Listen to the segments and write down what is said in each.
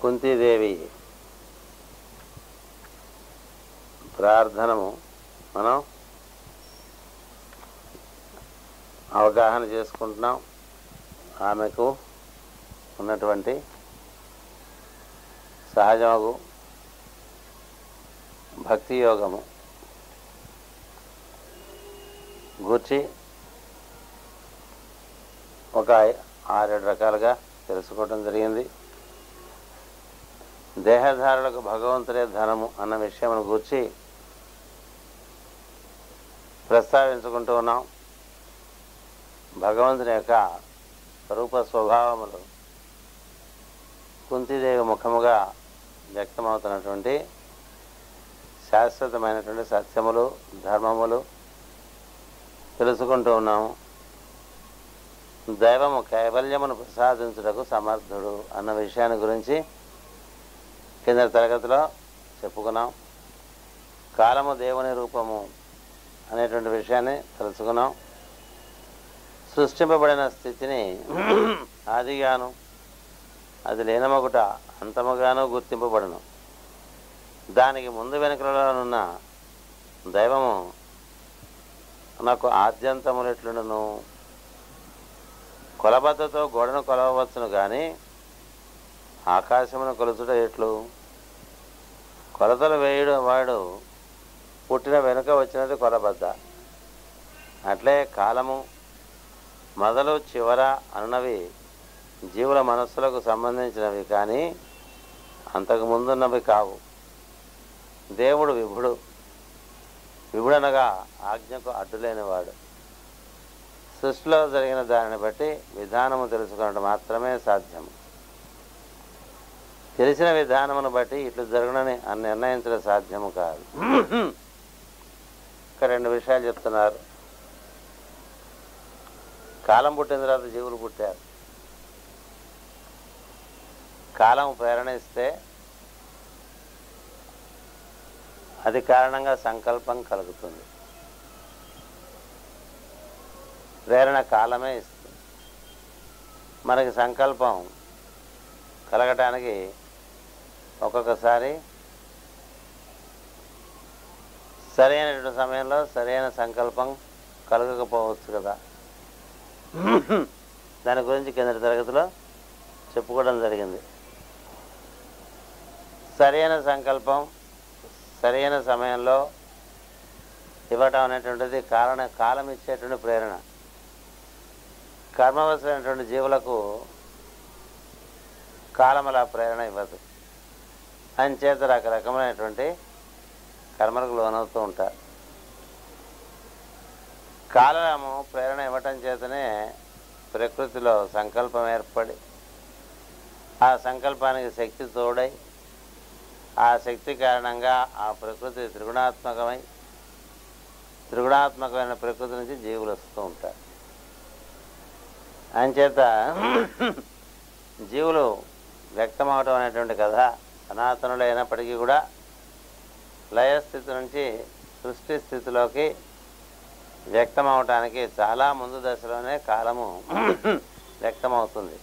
కుంతీదేవి ప్రార్థనము మనం అవగాహన చేసుకుంటున్నాం ఆమెకు ఉన్నటువంటి సహజమగు భక్తి యోగము గూర్చి ఒక ఆరేడు రకాలుగా తెలుసుకోవడం జరిగింది దేహధారులకు భగవంతుడే ధనము అన్న విషయమును గూర్చి ప్రస్తావించుకుంటూ ఉన్నాం భగవంతుని యొక్క స్వరూప స్వభావములు కుంతిదేవి ముఖముగా వ్యక్తమవుతున్నటువంటి శాశ్వతమైనటువంటి సత్యములు ధర్మములు తెలుసుకుంటూ ఉన్నాము దైవము కైవల్యమును ప్రసాదించుటకు సమర్థుడు అన్న విషయాన్ని గురించి కింద తరగతిలో చెప్పుకున్నాం కాలము దేవుని రూపము అనేటువంటి విషయాన్ని తెలుసుకున్నాం సృష్టింపబడిన స్థితిని ఆదిగాను అది లేనమొకట అంతముగాను గుర్తింపబడను దానికి ముందు వెనుకలలోనున్న దైవము నాకు ఆద్యంతములెట్లుండును కొలబద్దతో గోడను కొలవవచ్చును కానీ ఆకాశమును కొలుచుట ఎట్లు కొలతలు వేయుడు వాడు పుట్టిన వెనుక వచ్చినది కొలబద్ద అట్లే కాలము మొదలు చివర అన్నవి జీవుల మనస్సులకు సంబంధించినవి కానీ అంతకు ముందున్నవి కావు దేవుడు విభుడు విభుడనగా ఆజ్ఞకు అడ్డులేనివాడు సృష్టిలో జరిగిన దానిని బట్టి విధానము తెలుసుకున్నట్టు మాత్రమే సాధ్యము తెలిసిన విధానమును బట్టి ఇట్లు జరగనని అని నిర్ణయించడం సాధ్యము కాదు ఇక్కడ రెండు విషయాలు చెప్తున్నారు కాలం పుట్టిన తర్వాత జీవులు పుట్టారు కాలం ప్రేరణ ఇస్తే అది కారణంగా సంకల్పం కలుగుతుంది ప్రేరణ కాలమే ఇస్తుంది మనకి సంకల్పం కలగటానికి ఒక్కొక్కసారి సరైనటువంటి సమయంలో సరైన సంకల్పం కలగకపోవచ్చు కదా దాని గురించి కిందటి తరగతిలో చెప్పుకోవడం జరిగింది సరైన సంకల్పం సరైన సమయంలో ఇవ్వటం అనేటువంటిది కారణ కాలం ఇచ్చేటువంటి ప్రేరణ కర్మవశమైనటువంటి జీవులకు కాలం అలా ప్రేరణ ఇవ్వదు అంచేత రకరకమైనటువంటి కర్మలకు లోనవుతూ ఉంటారు కాలము ప్రేరణ ఇవ్వటం చేతనే ప్రకృతిలో సంకల్పం ఏర్పడి ఆ సంకల్పానికి శక్తి తోడై ఆ శక్తి కారణంగా ఆ ప్రకృతి త్రిగుణాత్మకమై త్రిగుణాత్మకమైన ప్రకృతి నుంచి జీవులు వస్తూ ఉంటారు అంచేత జీవులు వ్యక్తమవటం అనేటువంటి కథ సనాతనులు అయినప్పటికీ కూడా లయస్థితి నుంచి సృష్టి స్థితిలోకి వ్యక్తమవటానికి చాలా ముందు దశలోనే కాలము వ్యక్తమవుతుంది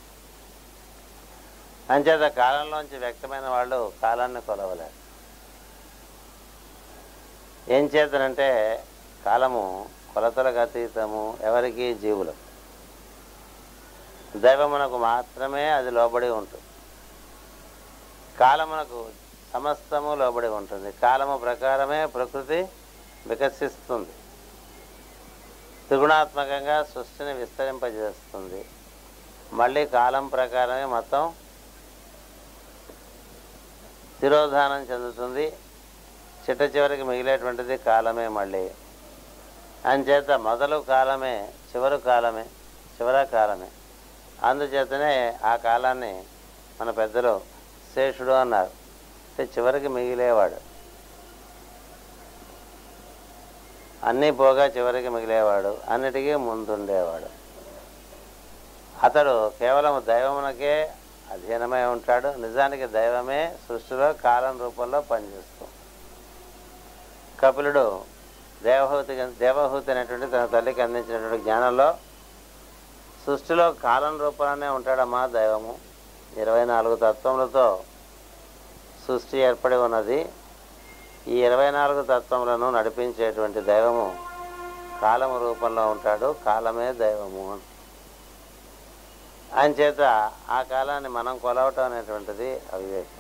అంచేత కాలంలోంచి వ్యక్తమైన వాళ్ళు కాలాన్ని కొలవలేరు ఏం చేతనంటే కాలము కొలతలకు అతీతము ఎవరికి జీవులు దైవమునకు మాత్రమే అది లోబడి ఉంటుంది కాలమునకు సమస్తము లోబడి ఉంటుంది కాలము ప్రకారమే ప్రకృతి వికసిస్తుంది త్రిగుణాత్మకంగా సృష్టిని విస్తరింపజేస్తుంది మళ్ళీ కాలం ప్రకారమే మొత్తం తిరోధానం చెందుతుంది చిట్ట చివరికి మిగిలేటువంటిది కాలమే మళ్ళీ అంచేత మొదలు కాలమే చివరు కాలమే చివర కాలమే అందుచేతనే ఆ కాలాన్ని మన పెద్దలు శేషుడు అన్నారు అంటే చివరికి మిగిలేవాడు అన్నీ పోగా చివరికి మిగిలేవాడు అన్నిటికీ ముందుండేవాడు అతడు కేవలం దైవమునకే అధీనమై ఉంటాడు నిజానికి దైవమే సృష్టిలో కాలం రూపంలో పనిచేస్తుంది కపిలుడు దేవహూతి దేవహూతి అనేటువంటి తన తల్లికి అందించినటువంటి జ్ఞానంలో సృష్టిలో కాలం రూపంలోనే ఉంటాడమ్మా దైవము ఇరవై నాలుగు తత్వములతో సృష్టి ఏర్పడి ఉన్నది ఈ ఇరవై నాలుగు తత్వములను నడిపించేటువంటి దైవము కాలము రూపంలో ఉంటాడు కాలమే దైవము అని అంచేత ఆ కాలాన్ని మనం కొలవటం అనేటువంటిది అవివేకం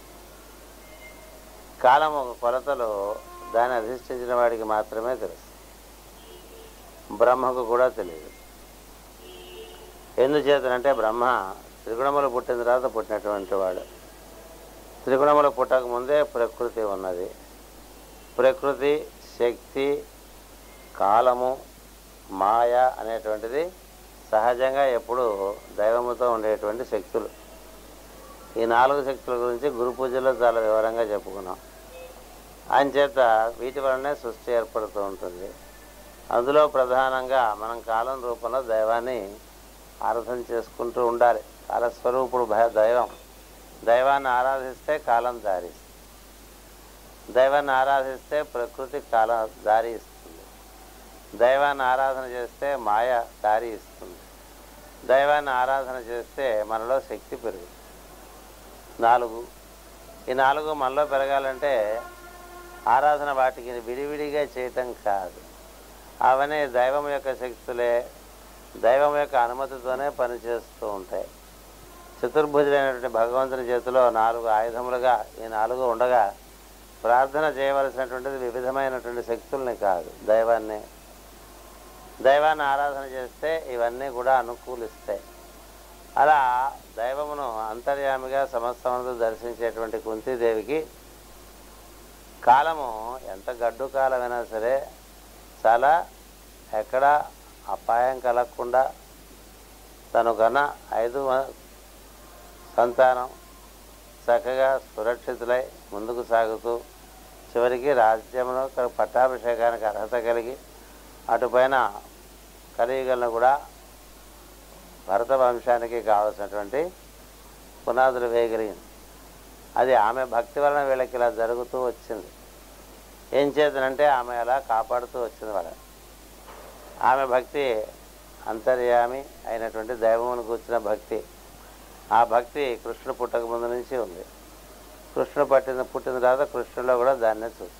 కాలము కొలతలు దాన్ని అధిష్ఠించిన వాడికి మాత్రమే తెలుసు బ్రహ్మకు కూడా తెలియదు ఎందుచేతనంటే బ్రహ్మ త్రిగుణములు పుట్టిన తర్వాత పుట్టినటువంటి వాడు త్రిగుణములు పుట్టక ముందే ప్రకృతి ఉన్నది ప్రకృతి శక్తి కాలము మాయ అనేటువంటిది సహజంగా ఎప్పుడు దైవముతో ఉండేటువంటి శక్తులు ఈ నాలుగు శక్తుల గురించి గురు పూజలో చాలా వివరంగా చెప్పుకున్నాం అంచేత వీటి వలనే సృష్టి ఏర్పడుతూ ఉంటుంది అందులో ప్రధానంగా మనం కాలం రూపంలో దైవాన్ని ఆరాధన చేసుకుంటూ ఉండాలి కాలస్వరూపుడు భయ దైవం దైవాన్ని ఆరాధిస్తే కాలం దారి దైవాన్ని ఆరాధిస్తే ప్రకృతి కాల దారి ఇస్తుంది దైవాన్ని ఆరాధన చేస్తే మాయ దారి ఇస్తుంది దైవాన్ని ఆరాధన చేస్తే మనలో శక్తి పెరుగుతుంది నాలుగు ఈ నాలుగు మనలో పెరగాలంటే ఆరాధన వాటికి విడివిడిగా చేయటం కాదు అవన్నీ దైవం యొక్క శక్తులే దైవం యొక్క అనుమతితోనే పనిచేస్తూ ఉంటాయి చతుర్భుజులైనటువంటి భగవంతుని చేతిలో నాలుగు ఆయుధములుగా ఈ నాలుగు ఉండగా ప్రార్థన చేయవలసినటువంటిది వివిధమైనటువంటి శక్తుల్ని కాదు దైవాన్ని దైవాన్ని ఆరాధన చేస్తే ఇవన్నీ కూడా అనుకూలిస్తాయి అలా దైవమును అంతర్యామిగా సమస్తమందు దర్శించేటువంటి కుంతీదేవికి కాలము ఎంత గడ్డు కాలమైనా సరే చాలా ఎక్కడ అపాయం కలగకుండా తను కన్న ఐదు మ- సంతానం చక్కగా సురక్షితులై ముందుకు సాగుతూ చివరికి రాజ్యమును క- పట్టాభిషేకానికి అర్హత కలిగి అటుపైన కలియుగలను కూడా భరత వంశానికి కావలసినటువంటి పునాదులు వేయగలిగింది అది ఆమె భక్తి వలన వీళ్ళకి ఇలా జరుగుతూ వచ్చింది ఏం చేతనంటే ఆమె అలా కాపాడుతూ వచ్చింది వాళ్ళ ఆమె భక్తి అంతర్యామి అయినటువంటి దైవమును కూర్చున్న భక్తి ఆ భక్తి కృష్ణుడు పుట్టక ముందు నుంచి ఉంది కృష్ణుడు పట్టిన పుట్టిన తర్వాత కృష్ణుడిలో కూడా దాన్నే చూసి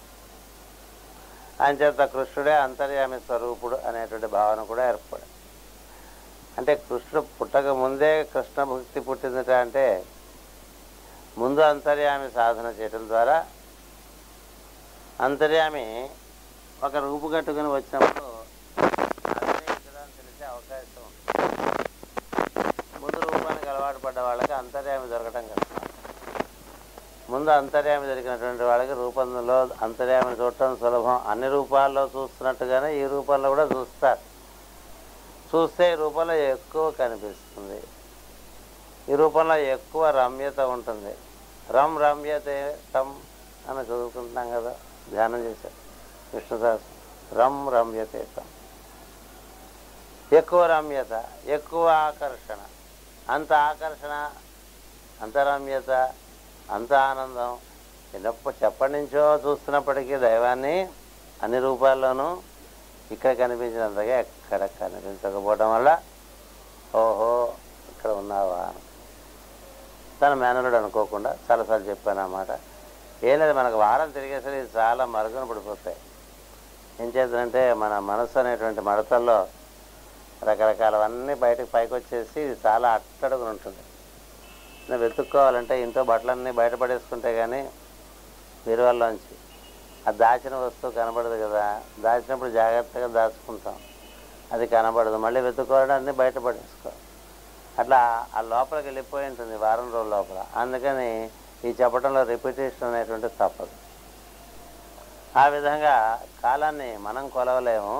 అంచేత కృష్ణుడే అంతర్యామి స్వరూపుడు అనేటువంటి భావన కూడా ఏర్పడింది అంటే కృష్ణుడు పుట్టక ముందే కృష్ణ భక్తి పుట్టిందట అంటే ముందు అంతర్యామి సాధన చేయటం ద్వారా అంతర్యామి ఒక రూపు కట్టుకుని వచ్చినప్పుడు అదే ఇక్కడ అని తెలిసే అవకాశం ఉంది. ముందు రూపానికి అలవాటు పడ్డ వాళ్ళకి అంతర్యామి దొరకటం కష్టం ముందు అంతర్యామి దొరికినటువంటి వాళ్ళకి రూపంలో అంతర్యామిని చూడటం సులభం అన్ని రూపాల్లో చూస్తున్నట్టుగానే ఈ రూపంలో కూడా చూస్తారు చూస్తే ఈ రూపంలో ఎక్కువ కనిపిస్తుంది ఈ రూపంలో ఎక్కువ రమ్యత ఉంటుంది రమ్ రమ్యతే టమ్ అని చదువుకుంటున్నాం కదా ధ్యానం చేశారు విష్ణుదాస్ రమ్ రమ్యతే టమ్ ఎక్కువ రమ్యత ఎక్కువ ఆకర్షణ అంత ఆకర్షణ అంత రమ్యత అంత ఆనందం చిన్నప్పుడు చెప్పటి నుంచో చూస్తున్నప్పటికీ దైవాన్ని అన్ని రూపాల్లోనూ ఇక్కడ కనిపించినంతగా ఎక్కడ కనిపించకపోవడం వల్ల ఓహో ఇక్కడ ఉన్నావా తన మేనలుడు అనుకోకుండా చాలాసార్లు చెప్పాను అన్నమాట ఏం లేదు మనకు వారం తిరిగేసరికి చాలా మరుగున పడిపోతాయి ఏం చేద్దంటే మన మనసు అనేటువంటి మడతల్లో రకరకాలవన్నీ బయటకు పైకి వచ్చేసి ఇది చాలా అట్టడుగున ఉంటుంది నేను వెతుక్కోవాలంటే ఇంట్లో బట్టలన్నీ బయటపడేసుకుంటే కానీ బీరువాల్లోంచి ఆ దాచిన వస్తువు కనబడదు కదా దాచినప్పుడు జాగ్రత్తగా దాచుకుంటాం అది కనబడదు మళ్ళీ వెతుక్కోవాలంటే అన్నీ బయటపడేసుకో అట్లా ఆ లోపలికి వెళ్ళిపోయి ఉంటుంది వారం రోజుల లోపల అందుకని ఈ చెప్పడంలో రిపిటేషన్ అనేటువంటి తప్పదు ఆ విధంగా కాలాన్ని మనం కొలవలేము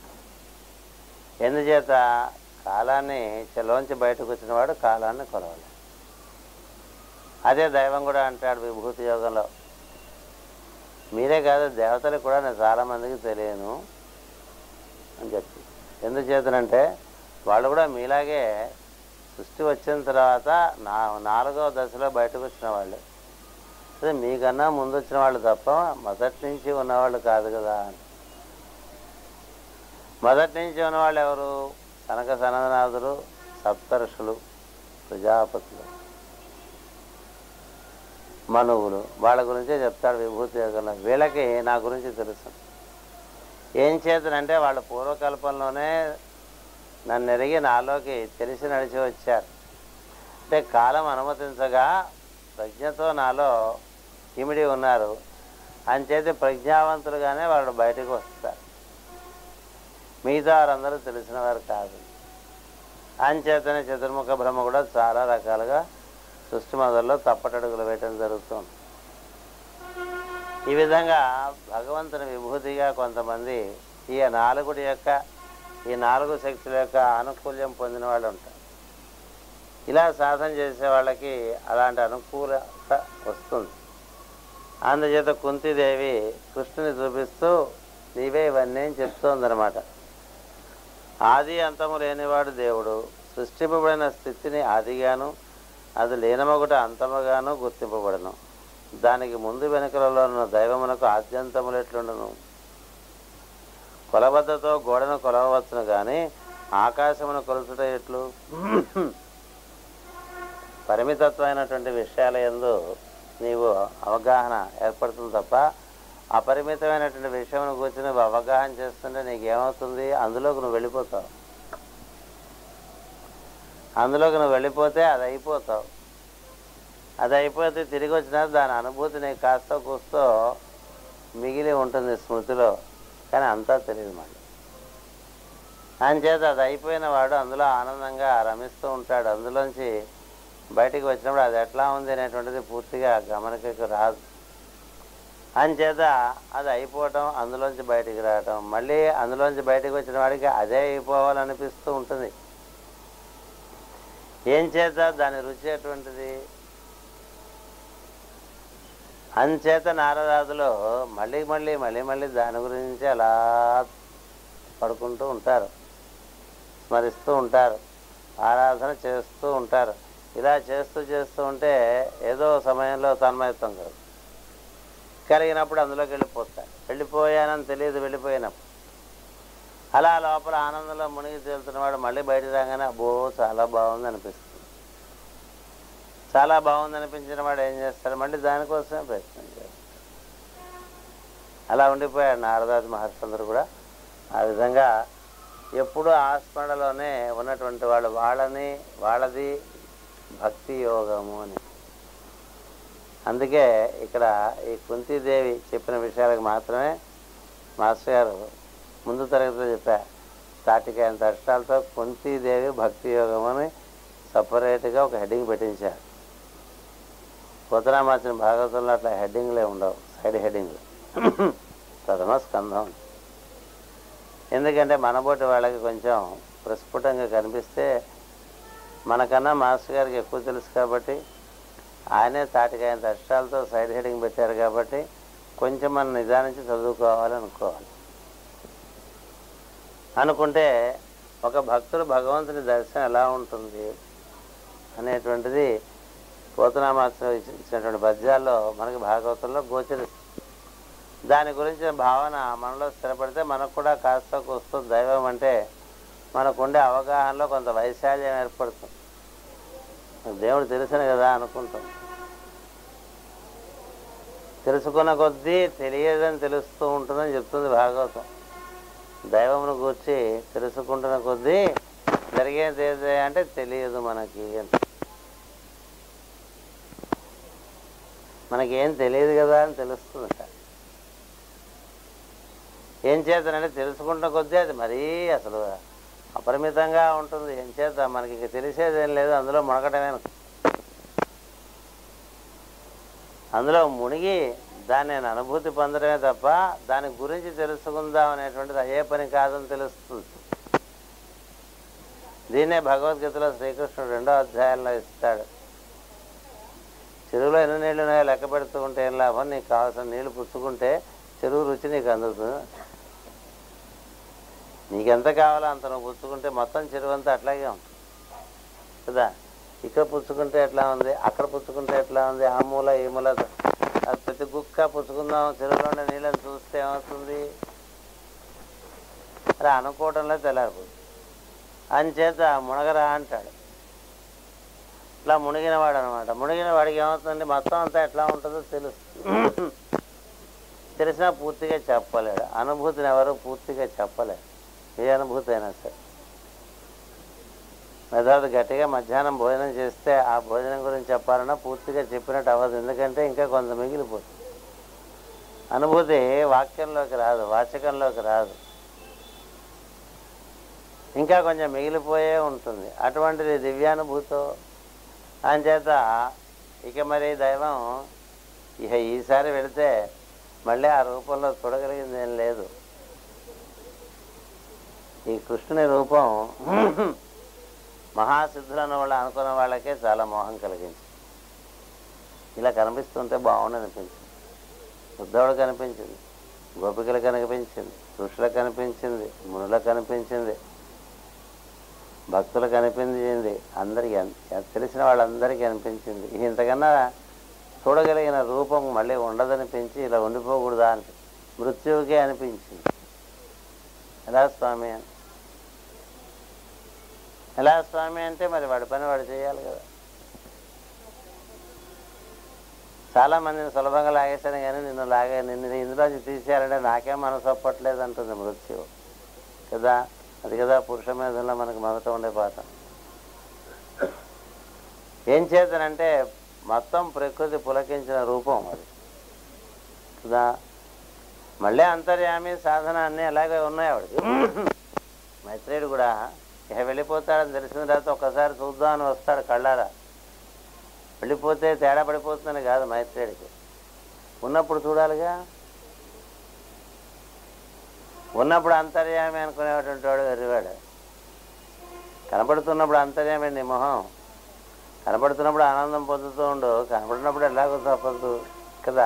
ఎందుచేత కాలాన్ని చెలోంచి బయటకు వచ్చిన వాడు కాలాన్ని కొలవలేము అదే దైవం కూడా అంటాడు విభూతి యోగంలో మీరే కాదు దేవతలకు కూడా నేను చాలామందికి తెలియను అని చెప్పి ఎందుచేతనంటే వాళ్ళు కూడా మీలాగే సృష్టి వచ్చిన తర్వాత నా నాలుగవ దశలో బయటకు వచ్చిన వాళ్ళు అదే మీకన్నా ముందు వచ్చిన వాళ్ళు తప్ప మొదటి నుంచి ఉన్నవాళ్ళు కాదు కదా అని మొదటి నుంచి ఉన్నవాళ్ళు ఎవరు కనక సనదనాథులు సప్తర్షులు ప్రజాపతులు మనువులు వాళ్ళ గురించే చెప్తాడు విభూతి యోగంలో వీళ్ళకి నా గురించి తెలుసు ఏం చేతనంటే వాళ్ళ పూర్వకల్పంలోనే నన్ను ఎరిగి నాలోకి తెలిసి నడిచి వచ్చారు అంటే కాలం అనుమతించగా ప్రజ్ఞతో నాలో ఇమిడి ఉన్నారు అంచేత ప్రజ్ఞావంతులుగానే వాళ్ళు బయటకు వస్తారు మిగతా వారందరూ తెలిసిన వారు కాదు అంచేతనే చతుర్ముఖ బ్రహ్మ కూడా చాలా రకాలుగా సృష్టి మొదల్లో తప్పటడుగులు వేయటం జరుగుతుంది ఈ విధంగా భగవంతుని విభూతిగా కొంతమంది ఈ నాలుగుడి యొక్క ఈ నాలుగు శక్తుల యొక్క ఆనుకూల్యం పొందిన వాళ్ళు ఉంటారు ఇలా సాధన చేసే వాళ్ళకి అలాంటి అనుకూలత వస్తుంది అందుచేత కుంతిదేవి కృష్ణుని చూపిస్తూ నీవే ఇవన్నీ అని చెప్తోందనమాట ఆది అంతము లేనివాడు దేవుడు సృష్టింపబడిన స్థితిని ఆదిగాను అది లేనమొకటి అంతముగాను గుర్తింపబడను దానికి ముందు వెనుకలలో ఉన్న దైవమునకు ఆద్యంతములు ఎట్లుండను కొలబద్దతో గోడను కొలవచ్చును కానీ ఆకాశమును కొలుచుట ఎట్లు పరిమితత్వమైనటువంటి విషయాల యందు నీవు అవగాహన ఏర్పడుతుంది తప్ప అపరిమితమైనటువంటి విషయం గురించి నువ్వు అవగాహన చేస్తుంటే నీకు ఏమవుతుంది అందులోకి నువ్వు వెళ్ళిపోతావు అందులోకి నువ్వు వెళ్ళిపోతే అది అయిపోతావు అది అయిపోతే తిరిగి వచ్చినా దాని అనుభూతి నీకు కాస్త కూస్తో మిగిలి ఉంటుంది స్మృతిలో కానీ అంతా తెలియదు మళ్ళీ అంచేత అది అయిపోయిన వాడు అందులో ఆనందంగా రమిస్తూ ఉంటాడు అందులోంచి బయటికి వచ్చినప్పుడు అది ఎట్లా ఉంది అనేటువంటిది పూర్తిగా గమనికకు రాదు అంచేత అది అయిపోవటం అందులోంచి బయటికి రావటం మళ్ళీ అందులోంచి బయటికి వచ్చిన వాడికి అదే అయిపోవాలనిపిస్తూ ఉంటుంది ఏం చేత దాని రుచి ఎటువంటిది అంచేత నారదాదులు మళ్ళీ మళ్ళీ మళ్ళీ మళ్ళీ దాని గురించి అలా పడుకుంటూ ఉంటారు స్మరిస్తూ ఉంటారు ఆరాధన చేస్తూ ఉంటారు ఇలా చేస్తూ చేస్తూ ఉంటే ఏదో సమయంలో తన్మయత్వం కలుగు కలిగినప్పుడు అందులోకి వెళ్ళిపోతారు వెళ్ళిపోయానని తెలియదు వెళ్ళిపోయినప్పుడు అలా లోపల ఆనందంలో మునిగి తేలుతున్నవాడు మళ్ళీ బయట రాగానే అబ్బో చాలా బాగుంది అనిపిస్తుంది చాలా బాగుంది అనిపించిన వాడు ఏం చేస్తాడు మళ్ళీ దానికోసమే ప్రయత్నం చేస్తాడు అలా ఉండిపోయాడు నారదాది మహర్షులందరూ కూడా ఆ విధంగా ఎప్పుడూ ఆ స్మరణలోనే ఉన్నటువంటి వాళ్ళు వాళ్ళని వాళ్ళది భక్తి యోగము అని అందుకే ఇక్కడ ఈ కుంతీదేవి చెప్పిన విషయాలకు మాత్రమే మాస్టర్ గారు ముందు తరగతిలో చెప్పా తాటికాయంత అష్టాలతో కుంతీదేవి భక్తి యోగం అని సపరేట్గా ఒక హెడ్డింగ్ పెట్టించారు పోతనామాచిన భాగవతంలో అట్లా హెడ్డింగ్లే ఉండవు సైడ్ హెడ్డింగ్లు ప్రథమ స్కంధం ఎందుకంటే మనబోటి వాళ్ళకి కొంచెం ప్రస్ఫుటంగా కనిపిస్తే మనకన్నా మాస్టర్ గారికి ఎక్కువ తెలుసు కాబట్టి ఆయనే తాటికాయంత అక్షరాలతో సైడ్ హెడ్డింగ్ పెట్టారు కాబట్టి కొంచెం మనం నిదానించి చదువుకోవాలి అనుకోవాలి అనుకుంటే ఒక భక్తుడు భగవంతుని దర్శనం ఎలా ఉంటుంది అనేటువంటిది పోతనామాసం ఇచ్చినటువంటి పద్యాల్లో మనకి భాగవతంలో గోచరిస్తుంది దాని గురించిన భావన మనలో స్థిరపడితే మనకు కూడా కాస్త కూస్తూ దైవం అంటే మనకుండే అవగాహనలో కొంత వైశాల్యం ఏర్పడుతుంది దేవుడు తెలిసిన కదా అనుకుంటాం తెలుసుకున్న కొద్దీ తెలియదని తెలుస్తూ ఉంటుందని చెప్తుంది భాగవతం దైవమును గూర్చి తెలుసుకుంటున్న కొద్దీ జరిగేది ఏది అంటే తెలియదు మనకి అని మనకేం తెలియదు కదా అని తెలుస్తుంది ఏం చేతనంటే తెలుసుకుంటున్న కొద్దీ అది మరీ అసలు అపరిమితంగా ఉంటుంది ఏం చేత మనకి ఇక తెలిసేది ఏం లేదు అందులో మునగటమే అందులో మునిగి దాన్ని నేను అనుభూతి పొందడమే తప్ప దాని గురించి తెలుసుకుందాం అనేటువంటిది అయ్యే పని కాదని తెలుస్తుంది దీన్నే భగవద్గీతలో శ్రీకృష్ణుడు రెండో అధ్యాయంలో ఇస్తాడు చెరువులో ఎన్ని నీళ్ళు ఉన్నాయో లెక్క పెడుతూ ఉంటే ఏం లాభం నీకు కావాల్సిన నీళ్లు పుచ్చుకుంటే చెరువు రుచి నీకు అందుతుంది నీకెంత కావాలో అంత నువ్వు పుచ్చుకుంటే మొత్తం చెరువు అంతా అట్లాగే ఉంటుంది కదా ఇక్కడ పుచ్చుకుంటే ఎట్లా ఉంది అక్కడ పుచ్చుకుంటే ఎట్లా ఉంది ఆ మూల ఈ మూల అది ప్రతి గుక్క పుచ్చుకుందాం చెరువులో ఉండే నీళ్ళని చూస్తే ఏమవుతుంది అరే అనుకోవడంలో తెల్లారిపోతుంది అంచేత మునగరా అంటాడు ఇట్లా మునిగినవాడు అనమాట మునిగిన వాడికి ఏమవుతుంది మొత్తం అంతా ఎట్లా ఉంటుందో తెలుసు తెలిసినా పూర్తిగా చెప్పలేడు అనుభూతిని ఎవరు పూర్తిగా చెప్పలేరు ఏ అనుభూతి అయినా సరే మెదడు గట్టిగా మధ్యాహ్నం భోజనం చేస్తే ఆ భోజనం గురించి చెప్పాలన్నా పూర్తిగా చెప్పినట్టు అవ్వదు ఎందుకంటే ఇంకా కొంత మిగిలిపోతుంది అనుభూతి వాక్యంలోకి రాదు వాచకంలోకి రాదు ఇంకా కొంచెం మిగిలిపోయే ఉంటుంది అటువంటిది దివ్యానుభూతో అంచేత ఇక మరి దైవం ఇక ఈసారి వెళితే మళ్ళీ ఆ రూపంలో చూడగలిగింది ఏం లేదు ఈ కృష్ణుని రూపం మహాసిద్ధులను వాళ్ళు అనుకున్న వాళ్ళకే చాలా మోహం కలిగించింది ఇలా కనిపిస్తుంటే బాగుండు అనిపించింది ఉద్ధవుడు కనిపించింది గోపికలకు కనిపించింది ఋషులకు కనిపించింది మునులకు కనిపించింది భక్తులకు అనిపించింది అందరికీ అన్- తెలిసిన వాళ్ళందరికీ అనిపించింది ఇంతకన్నా చూడగలిగిన రూపం మళ్ళీ ఉండదనిపించి ఇలా ఉండిపోకూడదా అని మృత్యువుకే అనిపించింది ఎలా స్వామి అని ఎలా స్వామి అంటే మరి వాడి పని వాడు చేయాలి కదా చాలా మందిని సులభంగా లాగేశాను కానీ నిన్ను లాగే నిన్ను ఇందులోంచి తీసేయాలంటే నాకేం మనసు ఒప్పట్లేదు అంటుంది మృత్యువు కదా అది కదా పురుష మేధంలో మనకు మొదట ఉండే పాట ఏం చేతనంటే మొత్తం ప్రకృతి పులకించిన రూపం అది కదా మళ్ళీ అంతర్యామి సాధన అన్నీ అలాగే ఉన్నాయి ఆవిడకి మైత్రేయుడు కూడా ఇక వెళ్ళిపోతాడని తెలిసిన తర్వాత ఒక్కసారి చూద్దామని వస్తాడు కళ్ళారా వెళ్ళిపోతే తేడా పడిపోతుందని కాదు మైత్రేయుడికి ఉన్నప్పుడు చూడాలిగా ఉన్నప్పుడు అంతర్యామి అనుకునేటువంటి వాడు వెర్రివాడు కనపడుతున్నప్పుడు అంతర్యామి నీ మొహం కనపడుతున్నప్పుడు ఆనందం పొందుతూ ఉండు కనపడినప్పుడు ఎలాగో తప్పదు కదా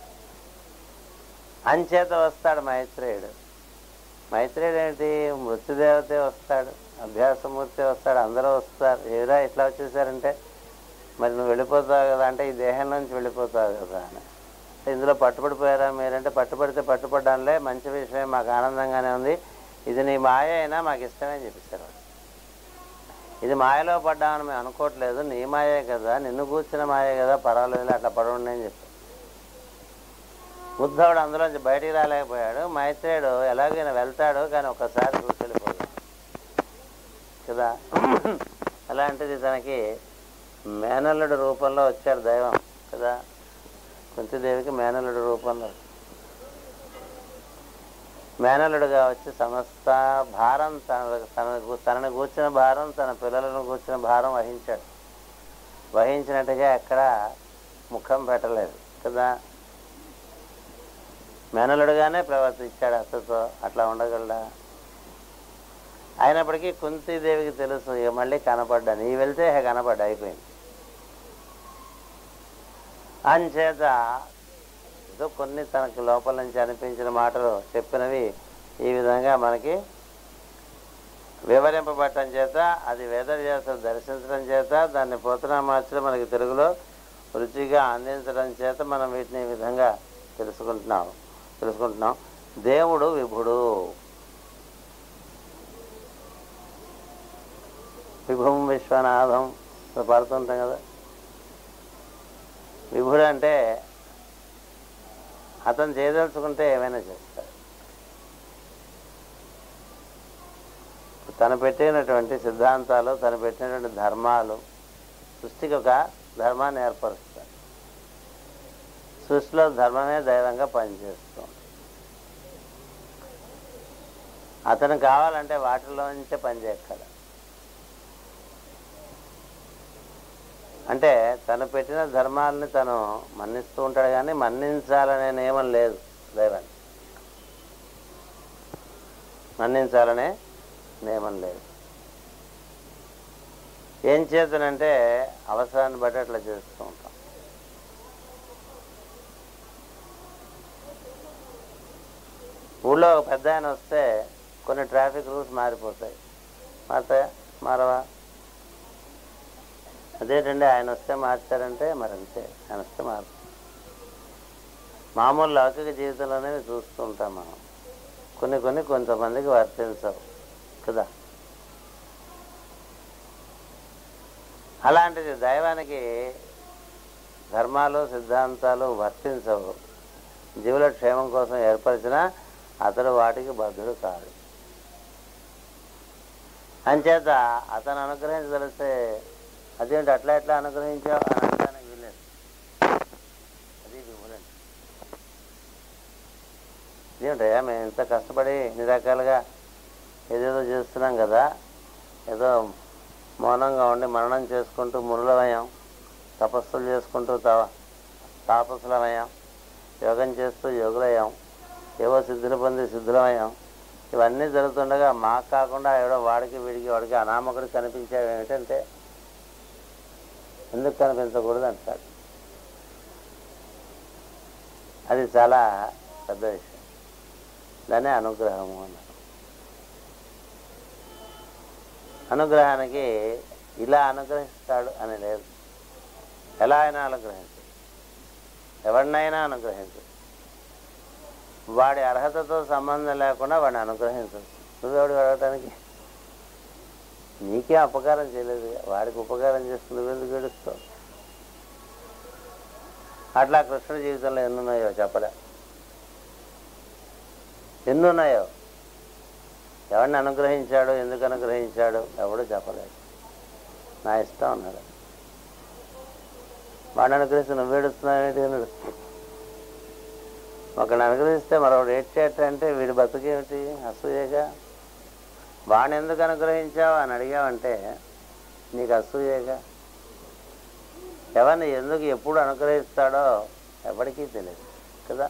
అంచేత వస్తాడు మైత్రేయుడు మైత్రేయుడు ఏంటి మృత్యుదేవతే వస్తాడు అభ్యాసమూర్తి వస్తాడు అందరూ వస్తారు ఏరా ఇట్లా వచ్చేసారంటే మరి నువ్వు వెళ్ళిపోతావు కదా అంటే ఈ దేహం నుంచి వెళ్ళిపోతావు కదా అని ఇందులో పట్టుబడిపోయారా మీరంటే పట్టుబడితే పట్టుబడ్డానులే మంచి విషయం మాకు ఆనందంగానే ఉంది ఇది నీ మాయ అయినా మాకు ఇష్టమే అని చెప్పేశారు వాళ్ళు. ఇది మాయలో పడ్డామని మేము అనుకోవట్లేదు నీ మాయే కదా నిన్ను కూర్చున్న మాయే కదా పర్వాలేదు అట్లా పడవండి అని చెప్పారు ఉద్ధవుడు అందులోంచి బయటికి రాలేకపోయాడు మైత్రేయుడు ఎలాగైనా వెళ్తాడు కానీ ఒక్కసారి చూసి వెళ్ళిపోయాడు కదా అలాంటిది తనకి మేనల్లుడు రూపంలో వచ్చాడు దైవం కదా కుంతిదేవికి మేనల్లుడు రూపంలో మేనల్లుడుగా వచ్చి సమస్త భారం తన తన తనని కూర్చిన భారం తన పిల్లలను కూర్చిన భారం వహించాడు వహించినట్టుగా ఎక్కడ ముఖం పెట్టలేదు కదా మేనలుడుగానే ప్రవర్తించాడు అత్తతో అట్లా ఉండగలడా అయినప్పటికీ కుంతీదేవికి తెలుసు ఇక మళ్ళీ కనపడ్డా నీ వెళ్తే ఇక కనపడ్డా అయిపోయింది అంచేత ఏదో కొన్ని తనకు లోపల నుంచి అనిపించిన మాటలు చెప్పినవి ఈ విధంగా మనకి వివరింపబట్టడం చేత అది వేదవ్యాసం దర్శించడం చేత దాన్ని పోతనామార్చడం మనకి తెలుగులో రుచిగా అందించడం చేత మనం వీటిని ఈ విధంగా తెలుసుకుంటున్నాం తెలుసుకుంటున్నాం దేవుడు విభుడు విభుం విశ్వనాథం ఇది పాడుతుంటాం కదా విభుడు అంటే అతను చేయదలుచుకుంటే ఏమైనా చేస్తాడు తను పెట్టినటువంటి సిద్ధాంతాలు తను పెట్టినటువంటి ధర్మాలు సృష్టికి ఒక ధర్మాన్ని ఏర్పరుస్తాడు సృష్టిలో ధర్మమే దైవంగా పనిచేస్తుంది అతను కావాలంటే వాటిలో నుంచే పనిచేయక్కడ అంటే తను పెట్టిన ధర్మాలని తను మన్నిస్తూ ఉంటాడు కానీ మన్నించాలనే నియమం లేదు దైవాన్ని మన్నించాలనే నియమం లేదు ఏం చేతనంటే అవసరాన్ని బట్టి అట్లా చేస్తూ ఉంటాం ఊళ్ళో ఒక పెద్ద ఆయన వస్తే కొన్ని ట్రాఫిక్ రూల్స్ మారిపోతాయి మారుతాయా మారవా అదేంటండి ఆయన వస్తే మార్చారంటే మరి అంతే ఆయన వస్తే మారు మామూలు లౌకిక జీవితంలోనే చూస్తూ ఉంటాం మనం కొన్ని కొన్ని కొంతమందికి వర్తించవు కదా అలాంటిది దైవానికి ధర్మాలు సిద్ధాంతాలు వర్తించవు జీవుల క్షేమం కోసం ఏర్పరిచిన అతడు వాటికి బద్ధుడు కాదు అంచేత అతను అనుగ్రహించదలిస్తే అదేంటి అట్లా ఎట్లా అనుగ్రహించావు అని అనడానికి వీల్లేదు అది విమలండి ఏమిటయ్యా మేము ఇంత కష్టపడి ఇన్ని రకాలుగా ఏదేదో చేస్తున్నాం కదా ఏదో మౌనంగా ఉండి మరణం చేసుకుంటూ మునులమయ్యాం తపస్సులు చేసుకుంటూ తా తాపసులమయ్యాం యోగం చేస్తూ యోగులయ్యాం ఏవో సిద్ధులు పొంది సిద్ధులమయ్యాం ఇవన్నీ జరుగుతుండగా మాకు కాకుండా ఎవడో వాడికి వీడికి వాడికి అనామకుడు కనిపించేవి ఏమిటంటే ఎందుకు కనిపించకూడదు అంటాడు అది చాలా పెద్ద విషయం దాన్ని అనుగ్రహము అన్నారు అనుగ్రహానికి ఇలా అనుగ్రహిస్తాడు అని లేదు ఎలా అయినా అనుగ్రహించు ఎవరినైనా అనుగ్రహించు వాడి అర్హతతో సంబంధం లేకుండా వాడిని అనుగ్రహించవచ్చు నువ్వెవడు అడగటానికి నీకే అపకారం చేయలేదు వాడికి ఉపకారం చేస్తూ నువ్వెందుకు ఏడుస్తావు అట్లా కృష్ణుడి జీవితంలో ఎన్నున్నాయో చెప్పలే ఎన్నున్నాయో ఎవరిని అనుగ్రహించాడు ఎందుకు అనుగ్రహించాడు ఎవడు చెప్పలేదు నా ఇష్టం అన్నాడు వాడిని అనుగ్రహిస్తే నువ్వు ఏడుస్తున్నావు ఏంటి అని ఏడుస్తున్నావు ఒకరిని అనుగ్రహిస్తే మరొకడు ఏడ్చేట అంటే వీడి బతుకేమిటి అసూయగా వాడిని ఎందుకు అనుగ్రహించావు అని అడిగావంటే నీకు అసూయగా ఎవరిని ఎందుకు ఎప్పుడు అనుగ్రహిస్తాడో ఎవరికీ తెలియదు కదా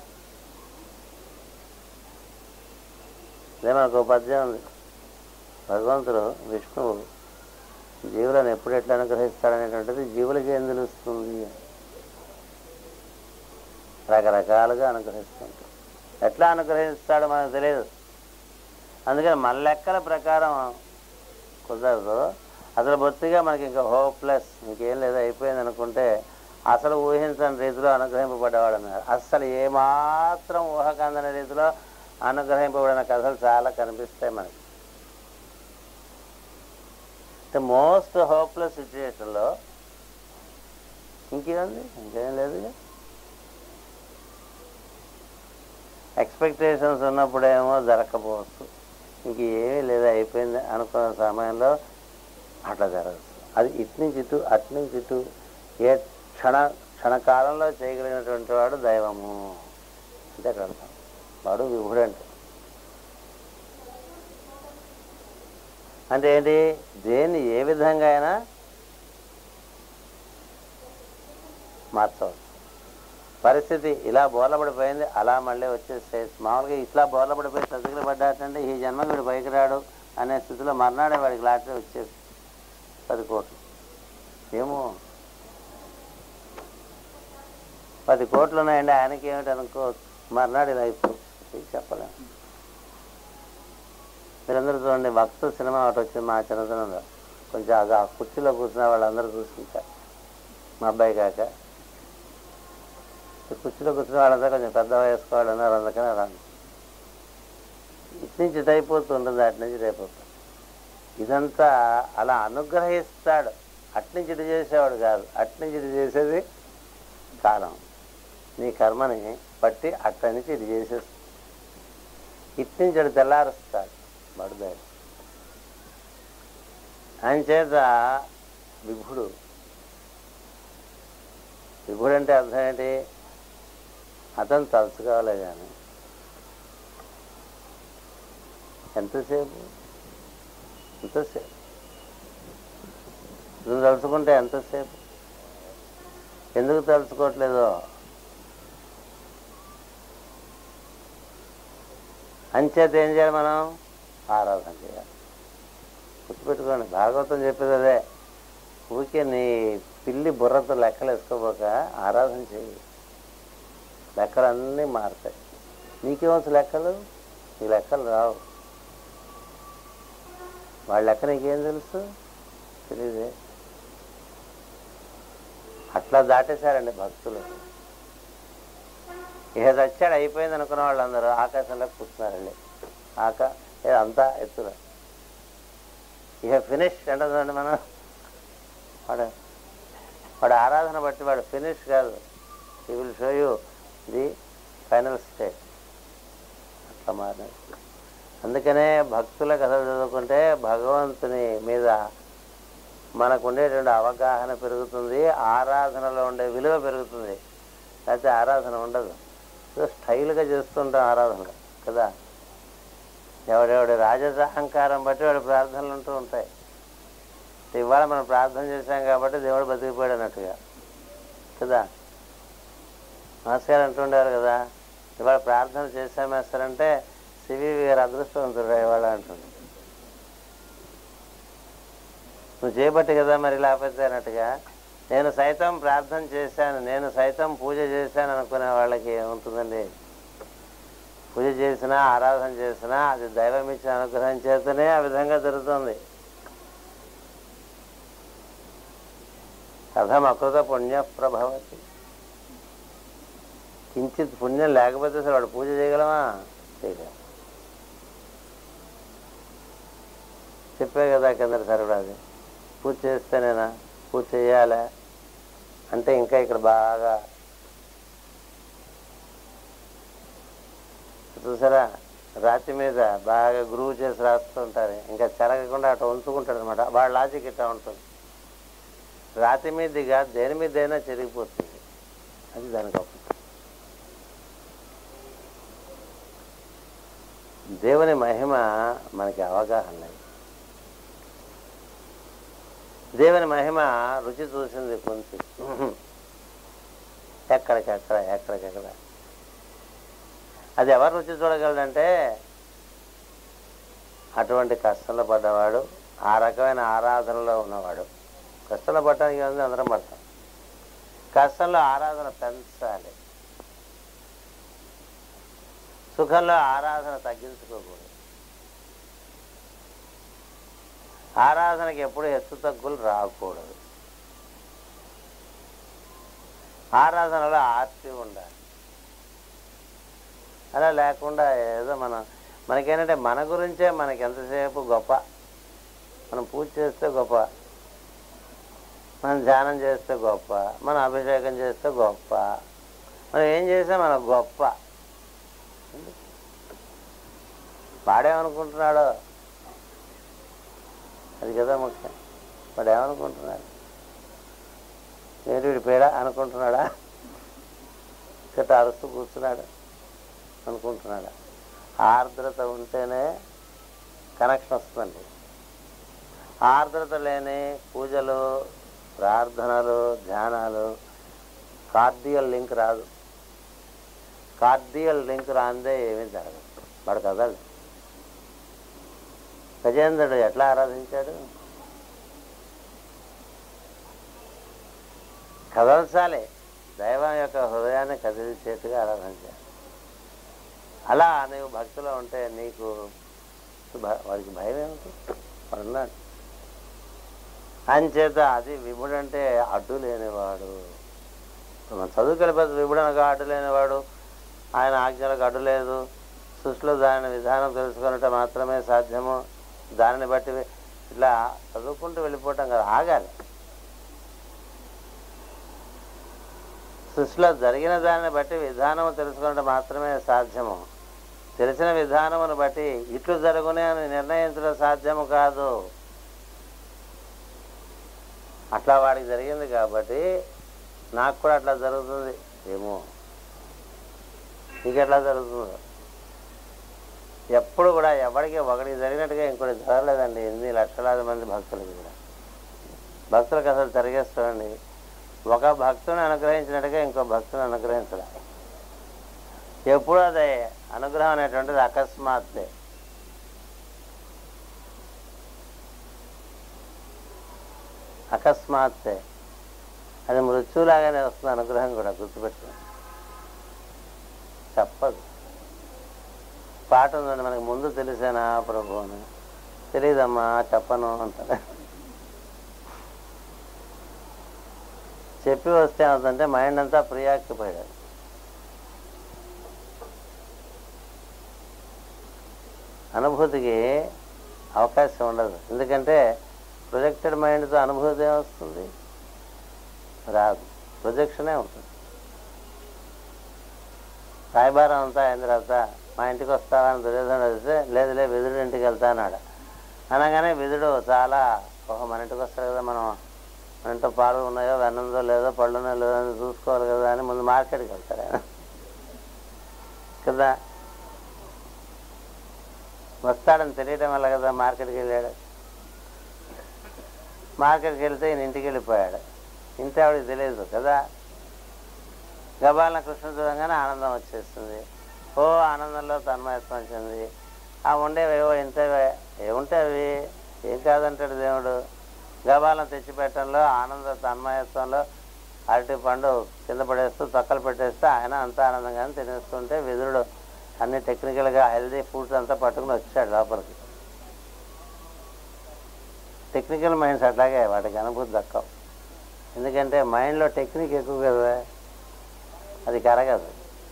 ఇదే మనకు ఒక పద్యం ఉంది భగవంతుడు విష్ణువు జీవులను ఎప్పుడు ఎట్లా అనుగ్రహిస్తాడనేటువంటిది జీవులకి ఏం తెలుస్తుంది రకరకాలుగా అనుగ్రహిస్తుంటాడు ఎట్లా అనుగ్రహిస్తాడో మనకు తెలియదు అందుకని మన లెక్కల ప్రకారం కుదరదు అసలు బొత్తిగా మనకి ఇంకా హోప్లెస్ ఇంకేం లేదు అయిపోయింది అనుకుంటే అసలు ఊహించని రీతిలో అనుగ్రహింపబడ్డవాడు అన్నారు అస్సలు ఏమాత్రం ఊహకందని రీతిలో అనుగ్రహింపబడిన కథలు చాలా కనిపిస్తాయి మనకి అంటే మోస్ట్ హోప్లెస్ సిచ్యువేషన్లో ఇంకేముంది ఇంకేం లేదు ఎక్స్పెక్టేషన్స్ ఉన్నప్పుడేమో జరగకపోవచ్చు ఇంక ఏమీ లేదా అయిపోయింది అనుకున్న సమయంలో అట్లా జరగచ్చు అది ఇటు నుంచి ఇటు అటు నుంచి ఇటు ఏ క్షణ క్షణకాలంలో చేయగలిగినటువంటి వాడు దైవము అంతే అక్కడ అర్థం. వాడు విభుడు అంటే అంటే ఏంటి దేన్ని ఏ విధంగా అయినా మార్చవచ్చు పరిస్థితి ఇలా బోర్లపడిపోయింది అలా మళ్ళీ వచ్చేస్తే మామూలుగా ఇట్లా బోర్లపడిపోయి చతికిల పడ్డాటంటే ఈ జన్మ వీడు పైకి రాడు అనే స్థితిలో మర్నాడే వాడికి లాటరీ వచ్చేది పది కోట్లు ఏమో పది కోట్లు ఉన్నాయండి ఆయనకి ఏమిటి అనుకో మర్నాడు ఇలా అయిపోతుంది చెప్పలేము మీరందరూ చూడండి భక్తు సినిమా ఒకటి వచ్చింది మా చిన్నతనంలో కొంచెం ఆ ఆ కుర్చీలో కూర్చున్న వాళ్ళందరూ చూసుకుంటారు మా అబ్బాయి కాక ఈ కుర్చీలో కూర్చున్న వాళ్ళంతా కొంచెం పెద్ద వయస్సు వాళ్ళు ఉన్నారు అందుకని అలా ఇటు నుంచి ఇటు అయిపోతుంటుంది అటు నుంచి ఇటు అయిపోతుంది ఇదంతా అలా అనుగ్రహిస్తాడు అట్నుంచి ఇటు చేసేవాడు కాదు అట్నుంచి ఇటు చేసేది కాలం నీ కర్మని బట్టి అక్కడి నుంచి ఇటు చేసేస్తుంది ఇటు నుంచి అటు తెల్లారుస్తాడు బడుదాడు ఆయన చేత విభుడు విభుడు అంటే అర్థం ఏంటి అతను తలుచుకోవాలి కానీ ఎంతసేపు ఎంతసేపు నువ్వు తలుచుకుంటే ఎంతసేపు ఎందుకు తలుచుకోవట్లేదో అంచేత ఏం చేయాలి మనం ఆరాధన చేయాలి గుర్తుపెట్టుకోండి భాగవతం చెప్పేది అదే ఊరికే నీ పిల్లి బుర్రతో లెక్కలు వేసుకోపోక ఆరాధన చేయి లెక్కలు అన్నీ మారుతాయి నీకేమొచ్చు లెక్కలు నీ లెక్కలు రావు వాళ్ళ లెక్క నీకేం తెలుసు తెలియదే అట్లా దాటేశారండి భక్తులు ఇక చచ్చాడు అయిపోయింది అనుకున్న వాళ్ళందరూ ఆకాశంలో కూర్చున్నారండి ఆకా ఏ అంతా ఎత్తున ఇక ఫినిష్ అంటే చూడండి మనం వాడు వాడు ఆరాధన బట్టి వాడు ఫినిష్ కాదు ఈ will show you the final stage అట్లా మారినది అందుకనే భక్తుల కథ చదువుకుంటే భగవంతుని మీద మనకు ఉండేటువంటి అవగాహన పెరుగుతుంది ఆరాధనలో ఉండే విలువ పెరుగుతుంది లేకపోతే ఆరాధన ఉండదు ఏదో స్టైల్గా చేస్తుంటాం ఆరాధన కదా ఎవడెవడి రాజస అహంకారం బట్టి వాడి ప్రార్థనలు ఉంటూ ఉంటాయి ఇవాళ మనం ప్రార్థన చేశాం కాబట్టి దేవుడు బతికిపోయాడు అన్నట్టుగా కదా మాస్టర్ అంటుండారు కదా ఇవాళ ప్రార్థన చేశాం మాస్టర్ అంటే సివివి గారు అదృష్టవంతుడు ఇవాళ అంటుండే నువ్వు చేయబట్టి కదా మరి లేకపోతే అన్నట్టుగా నేను సైతం ప్రార్థన చేశాను నేను సైతం పూజ చేశాను అనుకునే వాళ్ళకి ఏముంటుందండి పూజ చేసినా ఆరాధన చేసినా అది దైవం ఇచ్చిన అనుగ్రహం చేతనే ఆ విధంగా జరుగుతుంది కథం అకృత పుణ్య ప్రభావతి కించిత్ పుణ్యం లేకపోతే అసలు వాడు పూజ చేయగలమా చేయగలం చెప్పే కదా కింద సరుడు అది పూజ చేస్తేనేనా పూజ చేయాలా అంటే ఇంకా ఇక్కడ బాగా చూసారా రాతి మీద బాగా గురువు చేసి రాస్తుంటారు ఇంకా చెరగకుండా అటు ఉంచుకుంటాడు అనమాట వాడు లాజిక్ ఇట్లా ఉంటుంది రాతి మీదగా దేని మీదైనా చెరిగిపోతుంది అది దాని గొప్ప దేవుని మహిమ మనకి అవగాహన లేదు దేవుని మహిమ రుచి చూసింది కొంచెం ఎక్కడికెక్కడ ఎక్కడికెక్కడ అది ఎవరు రుచి చూడగలడంటే అటువంటి కష్టంలో పడ్డవాడు ఆ రకమైన ఆరాధనలో ఉన్నవాడు కష్టంలో పడటానికి ఏముంది అందరం పడతాం కష్టంలో ఆరాధన పెంచాలి సుఖంలో ఆరాధన తగ్గించుకోకూడదు ఆరాధనకి ఎప్పుడు హెచ్చు తగ్గులు రాకూడదు ఆరాధనలో ఆర్తి ఉండాలి అలా లేకుండా ఏదో మనం మనకేంటంటే మన గురించే మనకి ఎంతసేపు గొప్ప మనం పూజ చేస్తే గొప్ప మనం ధ్యానం చేస్తే గొప్ప మనం అభిషేకం చేస్తే గొప్ప మనం ఏం చేస్తే మనకు గొప్ప వాడేమనుకుంటున్నాడో అది కదా ముఖ్యం వాడు ఏమనుకుంటున్నాడు నేను వీడి పీడ అనుకుంటున్నాడా గట్ట అరుస్తూ కూర్చున్నాడు అనుకుంటున్నాడా ఆర్ద్రత ఉంటేనే కనెక్షన్ వస్తుందండి ఆర్ద్రత లేని పూజలు ప్రార్థనలు ధ్యానాలు కార్డియల్ లింక్ రాదు కార్డియల్ లింక్ రాందే ఏమీ జరగదు వాడు కదలడు గజేంద్రుడు ఎట్లా ఆరాధించాడు కదల్చాలి దైవం యొక్క హృదయాన్ని కదిలిచేట్టుగా ఆరాధించాలి అలా నువ్వు భక్తిలో ఉంటే నీకు భ- వాడికి భయం ఏమిటి వాడు ఉన్నాడు అంచేత అది విభుడు అంటే అడ్డు లేనివాడు ఇప్పుడు మన చదువు కలిపేది విభుడు అనగా అడ్డు లేనివాడు ఆయన ఆజ్ఞలకు అడ్డు లేదు సృష్టిలో దాని విధానం తెలుసుకున్నట్టు మాత్రమే సాధ్యము దానిని బట్టి ఇట్లా చదువుకుంటూ వెళ్ళిపోవటం కదా ఆగాలి సృష్టిలో జరిగిన దానిని బట్టి విధానము తెలుసుకున్నట్టు మాత్రమే సాధ్యము తెలిసిన విధానమును బట్టి ఇట్లు జరుగునే అని నిర్ణయించడం సాధ్యము కాదు అట్లా వాడికి జరిగింది కాబట్టి నాకు కూడా అట్లా జరుగుతుంది ఏమో నీకు ఎట్లా జరుగుతుందో ఎప్పుడు కూడా ఎవరికి ఒకటికి జరిగినట్టుగా ఇంకోటి జరగలేదండి ఎన్ని లక్షలాది మంది భక్తులకి కూడా భక్తులకు అసలు జరిగేస్తామండి ఒక భక్తుని అనుగ్రహించినట్టుగా ఇంకో భక్తుని అనుగ్రహించడం ఎప్పుడు అదే అనుగ్రహం అనేటువంటిది అకస్మాత్తే అకస్మాత్తే అది మృత్యులాగానే వస్తుంది అనుగ్రహం కూడా గుర్తుపెట్టుకో చెప్పదు పాట ఉందండి మనకి ముందు తెలిసేనా ప్రభు అని తెలియదమ్మా చెప్పను అంటారు చెప్పి వస్తే అవుతుందంటే మైండ్ అంతా ప్రియాక్టిపోయాడు అనుభూతికి అవకాశం ఉండదు ఎందుకంటే ప్రొజెక్టెడ్ మైండ్తో అనుభూతి ఏమొస్తుంది రాదు ప్రొజెక్షనే ఉంటుంది రాయబారం అంతా అయిన తర్వాత మా ఇంటికి వస్తావని దుర్యోధనుడు వస్తే లేదులే విదురుడి ఇంటికి వెళ్తా అన్నాడు అనగానే విదుడు చాలా ఓహో మన ఇంటికి వస్తాడు కదా మనం మన ఇంట్లో పాలు ఉన్నాయో వెన్నుందో లేదో పళ్ళు ఉన్నాయో లేదో అని చూసుకోవాలి కదా అని ముందు మార్కెట్కి వెళ్తాడు ఆయన కదా వస్తాడని తెలియటం వల్ల కదా మార్కెట్కి వెళ్ళాడు మార్కెట్కి వెళ్తే ఈయన ఇంటికి వెళ్ళిపోయాడు ఇంటి ఆవిడకి తెలియదు కదా గబాలన కృష్ణ చూడంగానే ఆనందం వచ్చేస్తుంది ఓ ఆనందంలో తన్మయత్వం వచ్చింది ఆ ఉండేవేవో ఇంతవే ఏముంటే అవి ఏం కాదంటాడు దేవుడు గబాలను తెచ్చిపెట్టడంలో ఆనంద తన్మయత్వంలో అరటి పండు కింద పడేస్తూ తొక్కలు పెట్టేస్తే ఆయన అంత ఆనందంగానే తినేస్తుంటే విదురుడు అన్ని టెక్నికల్గా హెల్దీ ఫుడ్స్ అంతా పట్టుకుని వచ్చాడు లోపలికి టెక్నికల్ మైండ్స్ అట్లాగే వాటికి అనుభూతి దక్కవు ఎందుకంటే మైండ్లో టెక్నిక్ ఎక్కువ కదా అది కరగదు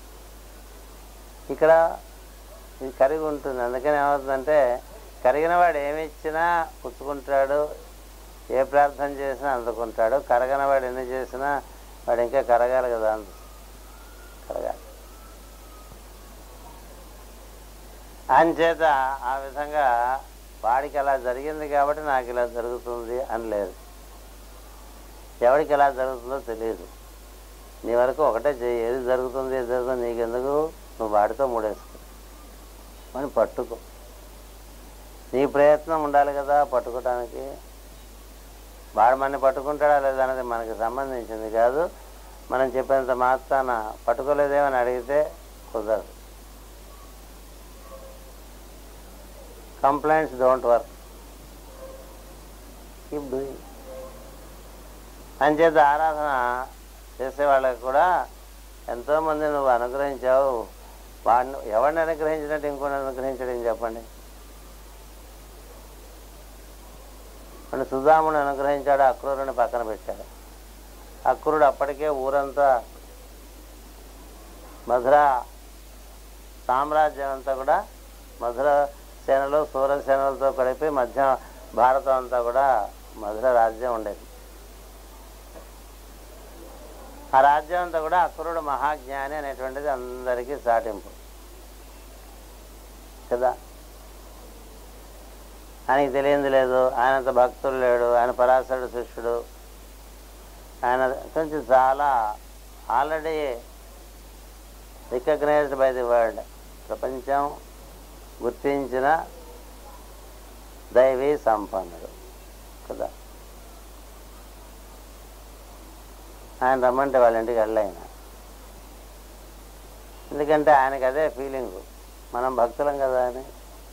ఇక్కడ ఇది కరిగి ఉంటుంది అందుకని ఏమవుతుందంటే కరిగిన వాడు ఏమి ఇచ్చినా పుచ్చుకుంటాడు ఏ ప్రార్థన చేసినా అందుకుంటాడు కరగని వాడు ఎన్ని చేసినా వాడు ఇంకా కరగాలి కదా అంత కరగాలి అంచేత ఆ విధంగా వాడికి అలా జరిగింది కాబట్టి నాకు ఇలా జరుగుతుంది అని లేదు ఎవరికి ఎలా జరుగుతుందో తెలియదు నీ వరకు ఒకటే చెయ్యి ఏది జరుగుతుంది ఏది జరుగుతుంది నీకెందుకు నువ్వు వాడితో మూడేసుకో అని పట్టుకో నీ ప్రయత్నం ఉండాలి కదా పట్టుకోవటానికి వాడు మనని పట్టుకుంటాడా లేదా అనేది మనకి సంబంధించింది కాదు మనం చెప్పినంత మాత్రాన పట్టుకోలేదేమని అడిగితే కుదరదు complaints don't work keep doing అంచేత ఆరాధన చేసే వాళ్ళకి కూడా ఎంతోమంది నువ్వు అనుగ్రహించావు వాడిని ఎవరిని అనుగ్రహించినట్టు ఇంకోటి అనుగ్రహించడం చెప్పండి మన సుధాముని అనుగ్రహించాడు అక్రూరుని పక్కన పెట్టాడు అక్రూరుడు అప్పటికే ఊరంతా మధుర సామ్రాజ్యం అంతా కూడా మధుర సేనలు సూరసేనలతో కలిపి మధ్య భారతం అంతా కూడా మధుర రాజ్యం ఉండేది ఆ రాజ్యం అంతా కూడా అక్రూరుడు మహాజ్ఞాని అనేటువంటిది అందరికీ చాటింపు కదా ఆయనకి తెలియంది లేదు ఆయనంత భక్తులు లేడు ఆయన పరాశరుడు శిష్యుడు ఆయన కొంచెం చాలా already recognized by the world ప్రపంచం గుర్తించిన దైవీ సంపన్నుడు కదా ఆయన రమ్మంటే వాళ్ళ ఇంటికి వెళ్ళాయన ఎందుకంటే ఆయనకి అదే ఫీలింగ్ మనం భక్తులం కదా అని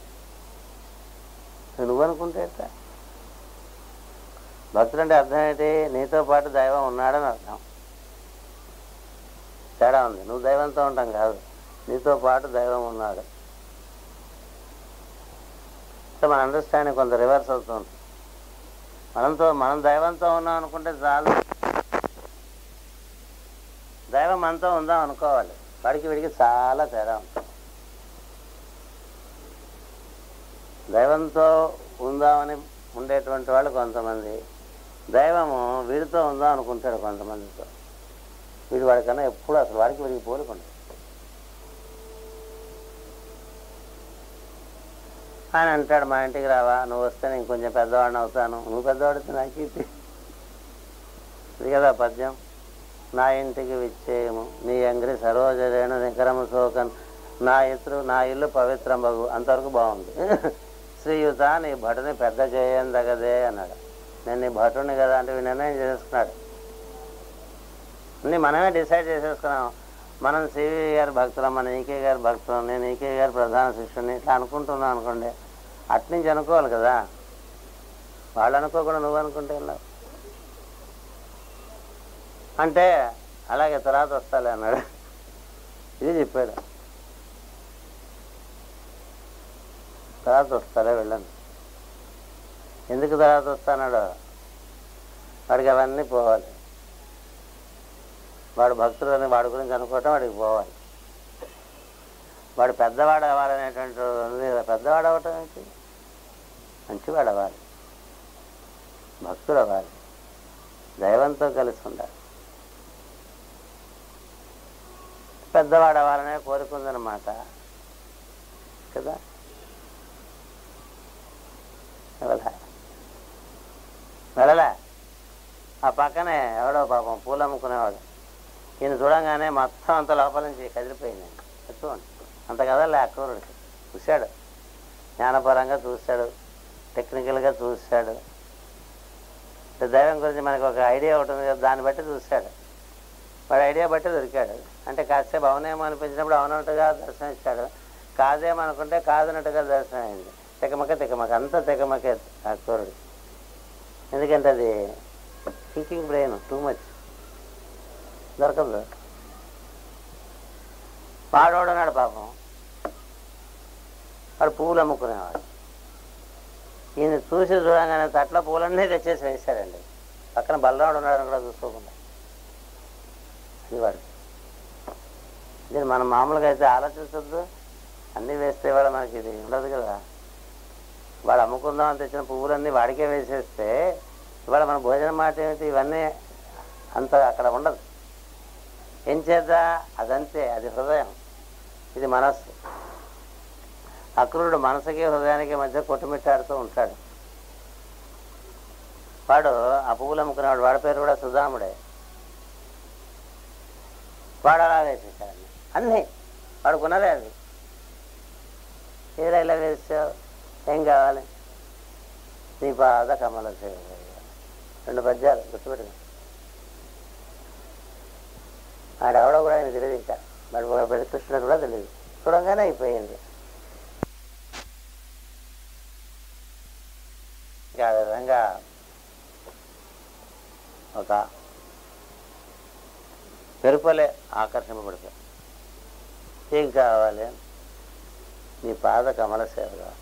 నువ్వు అనుకుంటే ఎట్లా భక్తులు అంటే అర్థం ఏంటి నీతో పాటు దైవం ఉన్నాడని అర్థం తేడా ఉంది నువ్వు దైవంతో ఉంటాం కాదు నీతో పాటు దైవం ఉన్నాడు సో మన అండర్స్టాండింగ్ కొంత రివర్స్ అవుతుంది మనంతో మనం దైవంతో ఉన్నాం అనుకుంటే చాలు దైవం మనతో ఉందాం అనుకోవాలి వాడికి వీడికి చాలా తేడా ఉంటుంది దైవంతో ఉందామని ఉండేటువంటి వాళ్ళు కొంతమంది దైవము వీడితో ఉందాం అనుకుంటాడు కొంతమందితో వీడు వాడికన్నా ఎప్పుడు అసలు వాడికి వీడికి పోలుకుంటాడు ఆయన అంటాడు మా ఇంటికి రావా నువ్వు వస్తే నేను కొంచెం పెద్దవాడిని అవుతాను నువ్వు పెద్దవాడితే నాకు ఇది ఇది కదా పద్యం నా ఇంటికి విచ్చేయము నీ అంగిరి సరోజరేణు నికరము సోకన్ నా ఇతరు నా ఇల్లు పవిత్రం బగు అంతవరకు బాగుంది శ్రీయుత నీ భటుని పెద్ద చేయదగదే అన్నాడు నేను నీ భటుని కదా అంటే వీడు నిర్ణయం చేసుకున్నాడు అన్ని మనమే డిసైడ్ చేసేసుకున్నాం మనం సివి గారి భక్తులం మన ఈకే గారి భక్తులం నేను ఈకే గారి ప్రధాన శిష్యుని ఇట్లా అనుకుంటున్నాను అనుకోండి అట్నుంచి అనుకోవాలి కదా వాళ్ళు అనుకోకుండా నువ్వు అనుకుంటే ఎలా అంటే అలాగే తర్వాత వస్తాలే అన్నాడు ఇది చెప్పాడు తర్వాత వస్తాలే వెళ్ళండి ఎందుకు తర్వాత వస్తానాడు వాడికి అవన్నీ పోవాలి వాడు భక్తుడు అని వాడి గురించి అనుకోవటం వాడికి పోవాలి వాడు పెద్దవాడు అవ్వాలనేటువంటి ఉంది కదా, పెద్దవాడు అవ్వటం ఏంటి మంచివాడు అవ్వాలి భక్తుడు అవ్వాలి దైవంతో కలిసి ఉండాలి పెద్దవాడు అవ్వాలనే కోరుకుందనమాట కదా వెళ్ళలే వెళ్ళలే ఆ పక్కనే ఎవడో పాపం పూలు అమ్ముకునేవాడు ఈయన చూడంగానే మొత్తం అంత లోపల నుంచి కదిలిపోయింది చూడండి అంత కదలే అక్రూరుడికి చూశాడు జ్ఞానపరంగా చూశాడు టెక్నికల్గా చూశాడు దైవం గురించి మనకు ఒక ఐడియా ఒకటి ఉంది కదా దాన్ని బట్టి చూశాడు వాడు ఐడియా బట్టి దొరికాడు అంటే కాసేపు అవునేమో అనిపించినప్పుడు అవునట్టుగా దర్శనం ఇచ్చాడు కాదేమో అనుకుంటే కాదన్నట్టుగా దర్శనం అయింది తెకమక తెకమక అంతా తెకమకే అక్రూరుడు ఎందుకంటే అది థింకింగ్ బ్రెయిన్ టూ మచ్ దొరకదు వాడోడన్నాడు పాపం వాడు పువ్వులు అమ్ముకునేవాడు ఈయన చూసి చూడంగానే తట్ల పూలన్నీ తెచ్చేసి వేశాడండి పక్కన బలరాడు ఉన్నాడని కూడా చూసుకోకుండా ఇది వాడు దీన్ని మనం మామూలుగా అయితే ఆలోచించద్దు అన్నీ వేస్తే వాడు మనకి ఇది ఉండదు కదా వాడు అమ్ముకుందాం అని తెచ్చిన పువ్వులన్నీ వాడికే వేసేస్తే ఇవాళ మన భోజనం మాట ఏమిటి ఇవన్నీ అంత అక్కడ ఉండదు ఏం చేద్దా అదంతే అది హృదయం ఇది మనస్సు అక్రూరుడు మనసుకి హృదయానికి మధ్య కొట్టుమిట్టాడుతూ ఉంటాడు వాడు ఆ పువ్వులు అమ్ముకునేవాడు వాడి పేరు కూడా సుధాముడే వాడు అలా వేసేసాడు అన్నీ వాడుకున్నదే అది ఏదో ఇలా వేసావు ఏం కావాలి నీ బాధ కమల సేవ రెండు పద్యాలు గుర్తుపెట్టుకో ఆడెవడో కూడా ఆయన తెలియదు ఇంకా మరి పెద్ద కృష్ణుడు కూడా తెలియదు చూడంగానే అయిపోయింది ఇంకా ఆ విధంగా ఒక పెరుపలే ఆకర్షింపబడతాయి ఏం కావాలి నీ పాద కమల సేవగా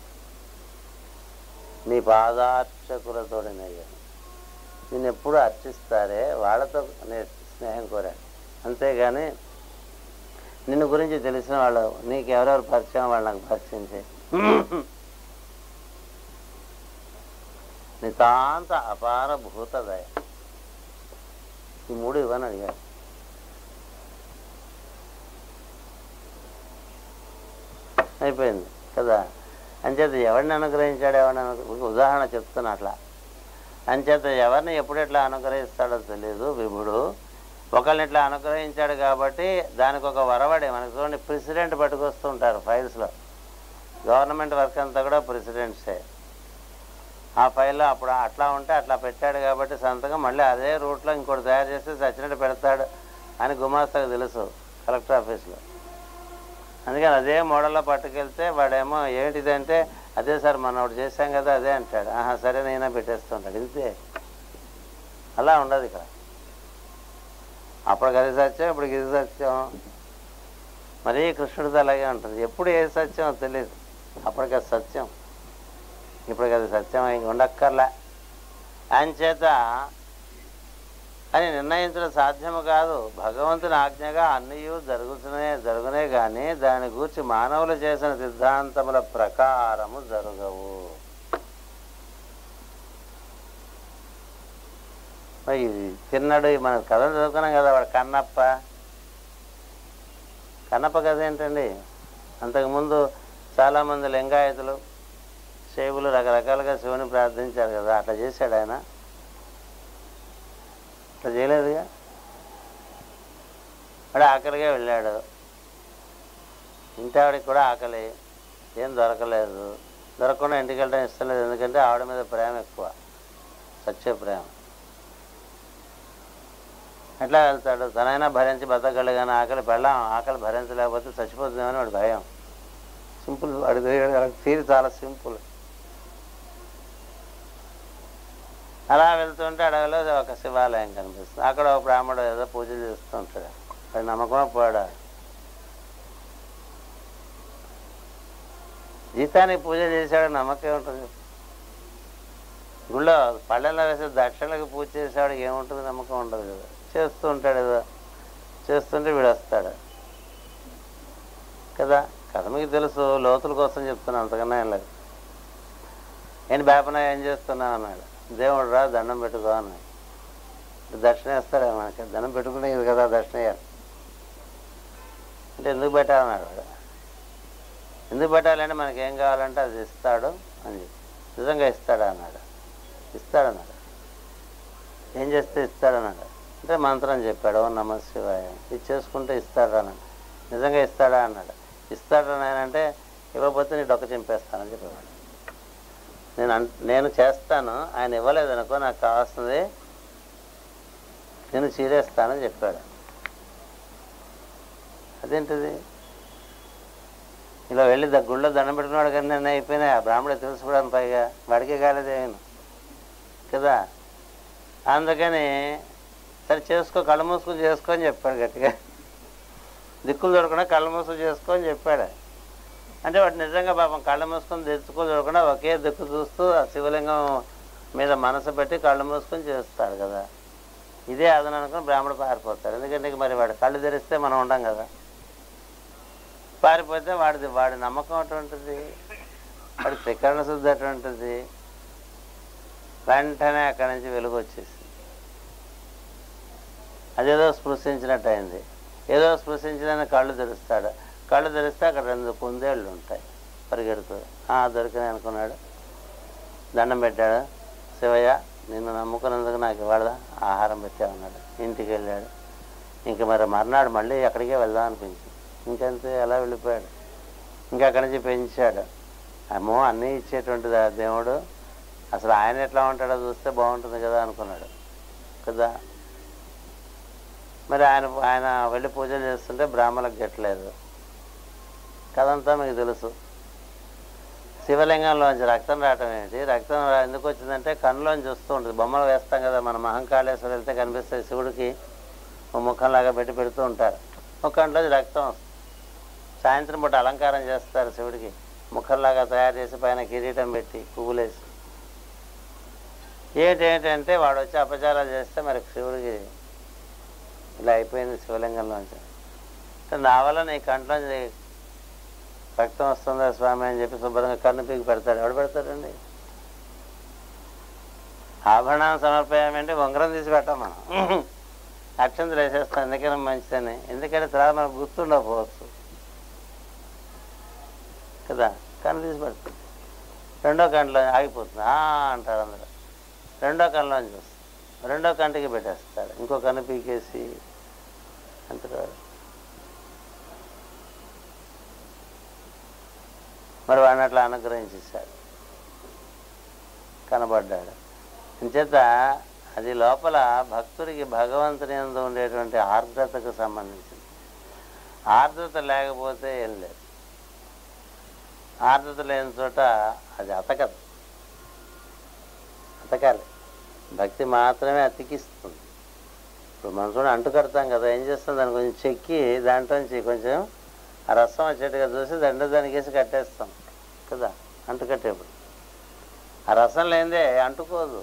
నీ పాదార్చకులతోడినయ్యా నేను ఎప్పుడు అర్చిస్తారే వాళ్ళతో నేను స్నేహం కోరాను అంతేగాని నిన్ను గురించి తెలిసిన వాళ్ళు నీకు ఎవరెవరు పరిచయం వాళ్ళు నాకు పరిచయం చేయి నితాంత అపార భూతదయ ఈ మూడు ఇవ్వని అడిగాడు అయిపోయింది కదా అంచేత ఎవరిని అనుగ్రహించాడు ఎవరిని అనుగ్రహ ఉదాహరణ చెప్తున్నా అట్లా అంచేత ఎవరిని ఎప్పుడు ఎట్లా అనుగ్రహిస్తాడో తెలియదు విభుడు ఒకళ్ళని ఇట్లా అనుగ్రహించాడు కాబట్టి దానికి ఒక వరవడి మనకు చూడండి ప్రెసిడెంట్ పట్టుకొస్తూ ఉంటారు ఫైల్స్లో గవర్నమెంట్ వర్క్ అంతా కూడా ప్రెసిడెంట్సే ఆ ఫైల్లో అప్పుడు అట్లా ఉంటే అట్లా పెట్టాడు కాబట్టి సంతకం మళ్ళీ అదే రూట్లో ఇంకోటి తయారు చేస్తే చచ్చినట్టు పెడతాడు అని గుమాస్తాకు తెలుసు కలెక్టర్ ఆఫీస్లో అందుకని అదే మోడల్లో పట్టుకెళ్తే వాడేమో ఏంటిదంటే అదే సార్ మనం ఒకటి చేశాం కదా అదే అంటాడు ఆహా సరే నేనే పెట్టేస్తుంటాడు ఇంతే అలా ఉండదు ఇక్కడ అప్పటికి అది సత్యం ఇప్పటికి ఇది సత్యం మరీ కృష్ణుడితో అలాగే ఉంటుంది ఎప్పుడు ఏ సత్యం తెలియదు అప్పటికి అది సత్యం ఇప్పటికి అది సత్యం అయి ఉండక్కర్లే అంచేత అని నిర్ణయించడం సాధ్యము కాదు భగవంతుని ఆజ్ఞగా అన్నీ జరుగుతునే జరుగునే కానీ దాని గూర్చి మానవులు చేసిన సిద్ధాంతముల ప్రకారము జరగవు మరి ఇది తిన్నాడు మన కథ చదువుకున్నాం కదా వాడు కన్నప్ప కన్నప్ప కథ ఏంటండి అంతకుముందు చాలామంది లింగాయతులు శైవులు రకరకాలుగా శివుని ప్రార్థించారు కదా అట్లా చేశాడు ఆయన అట్లా చేయలేదుగా వాడు ఆకలిగా వెళ్ళాడు ఇంటావిడికి కూడా ఆకలి ఏం దొరకలేదు దొరకకుండా ఇంటికి వెళ్ళడం ఇష్టం లేదు ఎందుకంటే ఆవిడ మీద ప్రేమ ఎక్కువ సత్య ప్రేమ ఎట్లా వెళ్తాడు తనైనా భరించి బతకగలడు కానీ ఆకలి పెళ్ళాం ఆకలి భరించలేకపోతే చచ్చిపోతుందేమని వాడు భయం సింపుల్ వాడి తీరు చాలా సింపుల్ అలా వెళ్తుంటే అడవిలో ఒక శివాలయం కనిపిస్తుంది అక్కడ ఒక బ్రాహ్మడు ఏదో పూజలు చేస్తూ ఉంటాడు వాడి నమ్మకం పోడా జీతానికి పూజ చేశాడు నమ్మకం ఉంటుంది గుళ్ళో పళ్ళెల్లో వేసే దక్షిణలకు పూజ చేసేవాడు ఏముంటుంది నమ్మకం ఉండదు కదా చేస్తూ ఉంటాడు ఏదో చేస్తుంటే వీడు వస్తాడు కదా కథ మీకు తెలుసు లోతుల కోసం చెప్తున్నా అంతకన్నా ఏం లేదు ఏంటి బేపన ఏం చేస్తున్నావు అన్నాడు దేవుడు రా దండం పెట్టుకో అన్నాడు దక్షిణ వేస్తాడే మనకి దండం పెట్టుకునే ఇది కదా దక్షిణ వేయాలి అంటే ఎందుకు పెట్టాలన్నాడు వాడు ఎందుకు పెట్టాలంటే మనకి ఏం కావాలంటే అది ఇస్తాడు అని చెప్పి నిజంగా ఇస్తాడా అన్నాడు ఇస్తాడన్నాడు ఏం చేస్తే ఇస్తాడన్నాడు అంటే మంత్రం చెప్పాడు ఓ నమ శివాయ ఇది చేసుకుంటే ఇస్తాడు అన్నాడు నిజంగా ఇస్తాడా అన్నాడు ఇస్తాడు అని ఆయన అంటే ఇవ్వకపోతే నీ డొక్క చింపేస్తానని చెప్పేవాడు నేను అన్ నేను చేస్తాను ఆయన ఇవ్వలేదు అనుకో నాకు కావాల్సింది నేను చీరేస్తానని చెప్పాడు అదేంటిది ఇలా వెళ్ళి ద- గుళ్ళో దండం పెట్టుకున్నాడు కానీ నేను అయిపోయినాయి ఆ బ్రాహ్మడు తెలుసుకోవడానికి పైగా వాడికే కాలేదేమో కదా అందుకని సరే చేసుకో కళ్ళు మూసుకుని చేసుకో అని చెప్పాడు గట్టిగా దిక్కులు దొరకకుండా కళ్ళు మూసుకుని చేసుకో అని చెప్పాడు అంటే వాడు నిజంగా పాపం కళ్ళు మూసుకొని దిక్కులు దొరకకుండా ఒకే దిక్కు చూస్తూ ఆ శివలింగం మీద మనసు పెట్టి కళ్ళు మూసుకొని చేస్తాడు కదా ఇదే అదను అనుకుని బ్రాహ్మడు పారిపోతాడు ఎందుకంటే ఇక మరి వాడు కళ్ళు తెరిస్తే మనం ఉండం కదా పారిపోతే వాడిది వాడి నమ్మకం అటువంటిది వాడి త్రికరణ శుద్ధి అటువంటిది వెంటనే అక్కడి నుంచి వెలుగు వచ్చేసి అదేదో స్పృశించినట్టు అయింది ఏదో స్పృశించిన కళ్ళు తెరుస్తాడు కళ్ళు తెరిస్తే అక్కడ రెండు కుందేళ్ళు ఉంటాయి పరిగెడుతూ "ఆ, దొరికినాయి అనుకున్నాడు దండం పెట్టాడు శివయ్య నిన్ను నమ్ముకున్నందుకు నాకు ఇవాళ ఆహారం పెట్టామన్నాడు ఇంటికి వెళ్ళాడు ఇంక మరి మర్నాడు మళ్ళీ అక్కడికే వెళ్దాం అనిపించింది ఇంకంతే అలా వెళ్ళిపోయాడు ఇంకా అక్కడి నుంచి పెంచాడు అమ్మో అన్నీ ఇచ్చేటువంటిది ఆ దేవుడు అసలు ఆయన ఎట్లా ఉంటాడో చూస్తే బాగుంటుంది కదా అనుకున్నాడు కదా మరి ఆయన ఆయన వెళ్ళి పూజలు చేస్తుంటే బ్రాహ్మణులకు గెట్టలేదు కదంతా మీకు తెలుసు శివలింగంలోంచి రక్తం రావటం ఏంటి రక్తం రా- ఎందుకు వచ్చిందంటే కన్నులోంచి వస్తూ ఉంటుంది బొమ్మలు వేస్తాం కదా మన మహంకాళేశ్వరం వెళ్తే కనిపిస్తుంది శివుడికి ఓ ముఖంలాగా పెట్టి పెడుతూ ఉంటారు ఒక కంట్లోంచి రక్తం వస్తుంది సాయంత్రం పూట అలంకారం చేస్తారు శివుడికి ముఖంలాగా తయారు చేసి పైన కిరీటం పెట్టి పువ్వులేసి ఏంటి ఏంటంటే వాడు వచ్చి అపచారాలు చేస్తే మరి శివుడికి ఇలా అయిపోయింది శివలింగంలోంచి అంటే నా వల్ల నీ కంట్లోంచి రక్తం వస్తుందా స్వామి అని చెప్పి శుభ్రంగా కన్ను పీకి పెడతాడు ఎవడు పెడతాడండి ఆభరణం సమర్పయామంటే ఉంగరం తీసి పెట్టాం మనం అక్షంతలు వేసేస్తాం ఎందుకైనా మంచిదని ఎందుకంటే తర్వాత మనకు గుర్తుండకపోవచ్చు కదా కన్ను తీసి పెడతాం రెండో కంట్లో ఆగిపోతుంది "ఆ" అంటారు అందరూ రెండో కన్నులో చూస్తాం రెండో కంటికి పెట్టేస్తాడు ఇంకో కన్ను పీకేసి అంటారు మరి వాడిని అట్లా అనుగ్రహించేశాడు కనబడ్డాడు అంచేత అది లోపల భక్తుడికి భగవంతుని యందు ఉండేటువంటి ఆర్ద్రతకు సంబంధించింది ఆర్ద్రత లేకపోతే ఏం లేదు ఆర్ద్రత లేని చోట అది అతకదు అతకాలి భక్తి మాత్రమే అతికిస్తుంది ఇప్పుడు మనం చూడ అంటు కడతాం కదా ఏం చేస్తాం దాన్ని కొంచెం చెక్కి దాంట్లోంచి కొంచెం ఆ రసం వచ్చేట్టుగా చూసి దండ దానికి వేసి కట్టేస్తాం కదా అంటు కట్టేప్పుడు ఆ రసం లేనిదే అంటుకోదు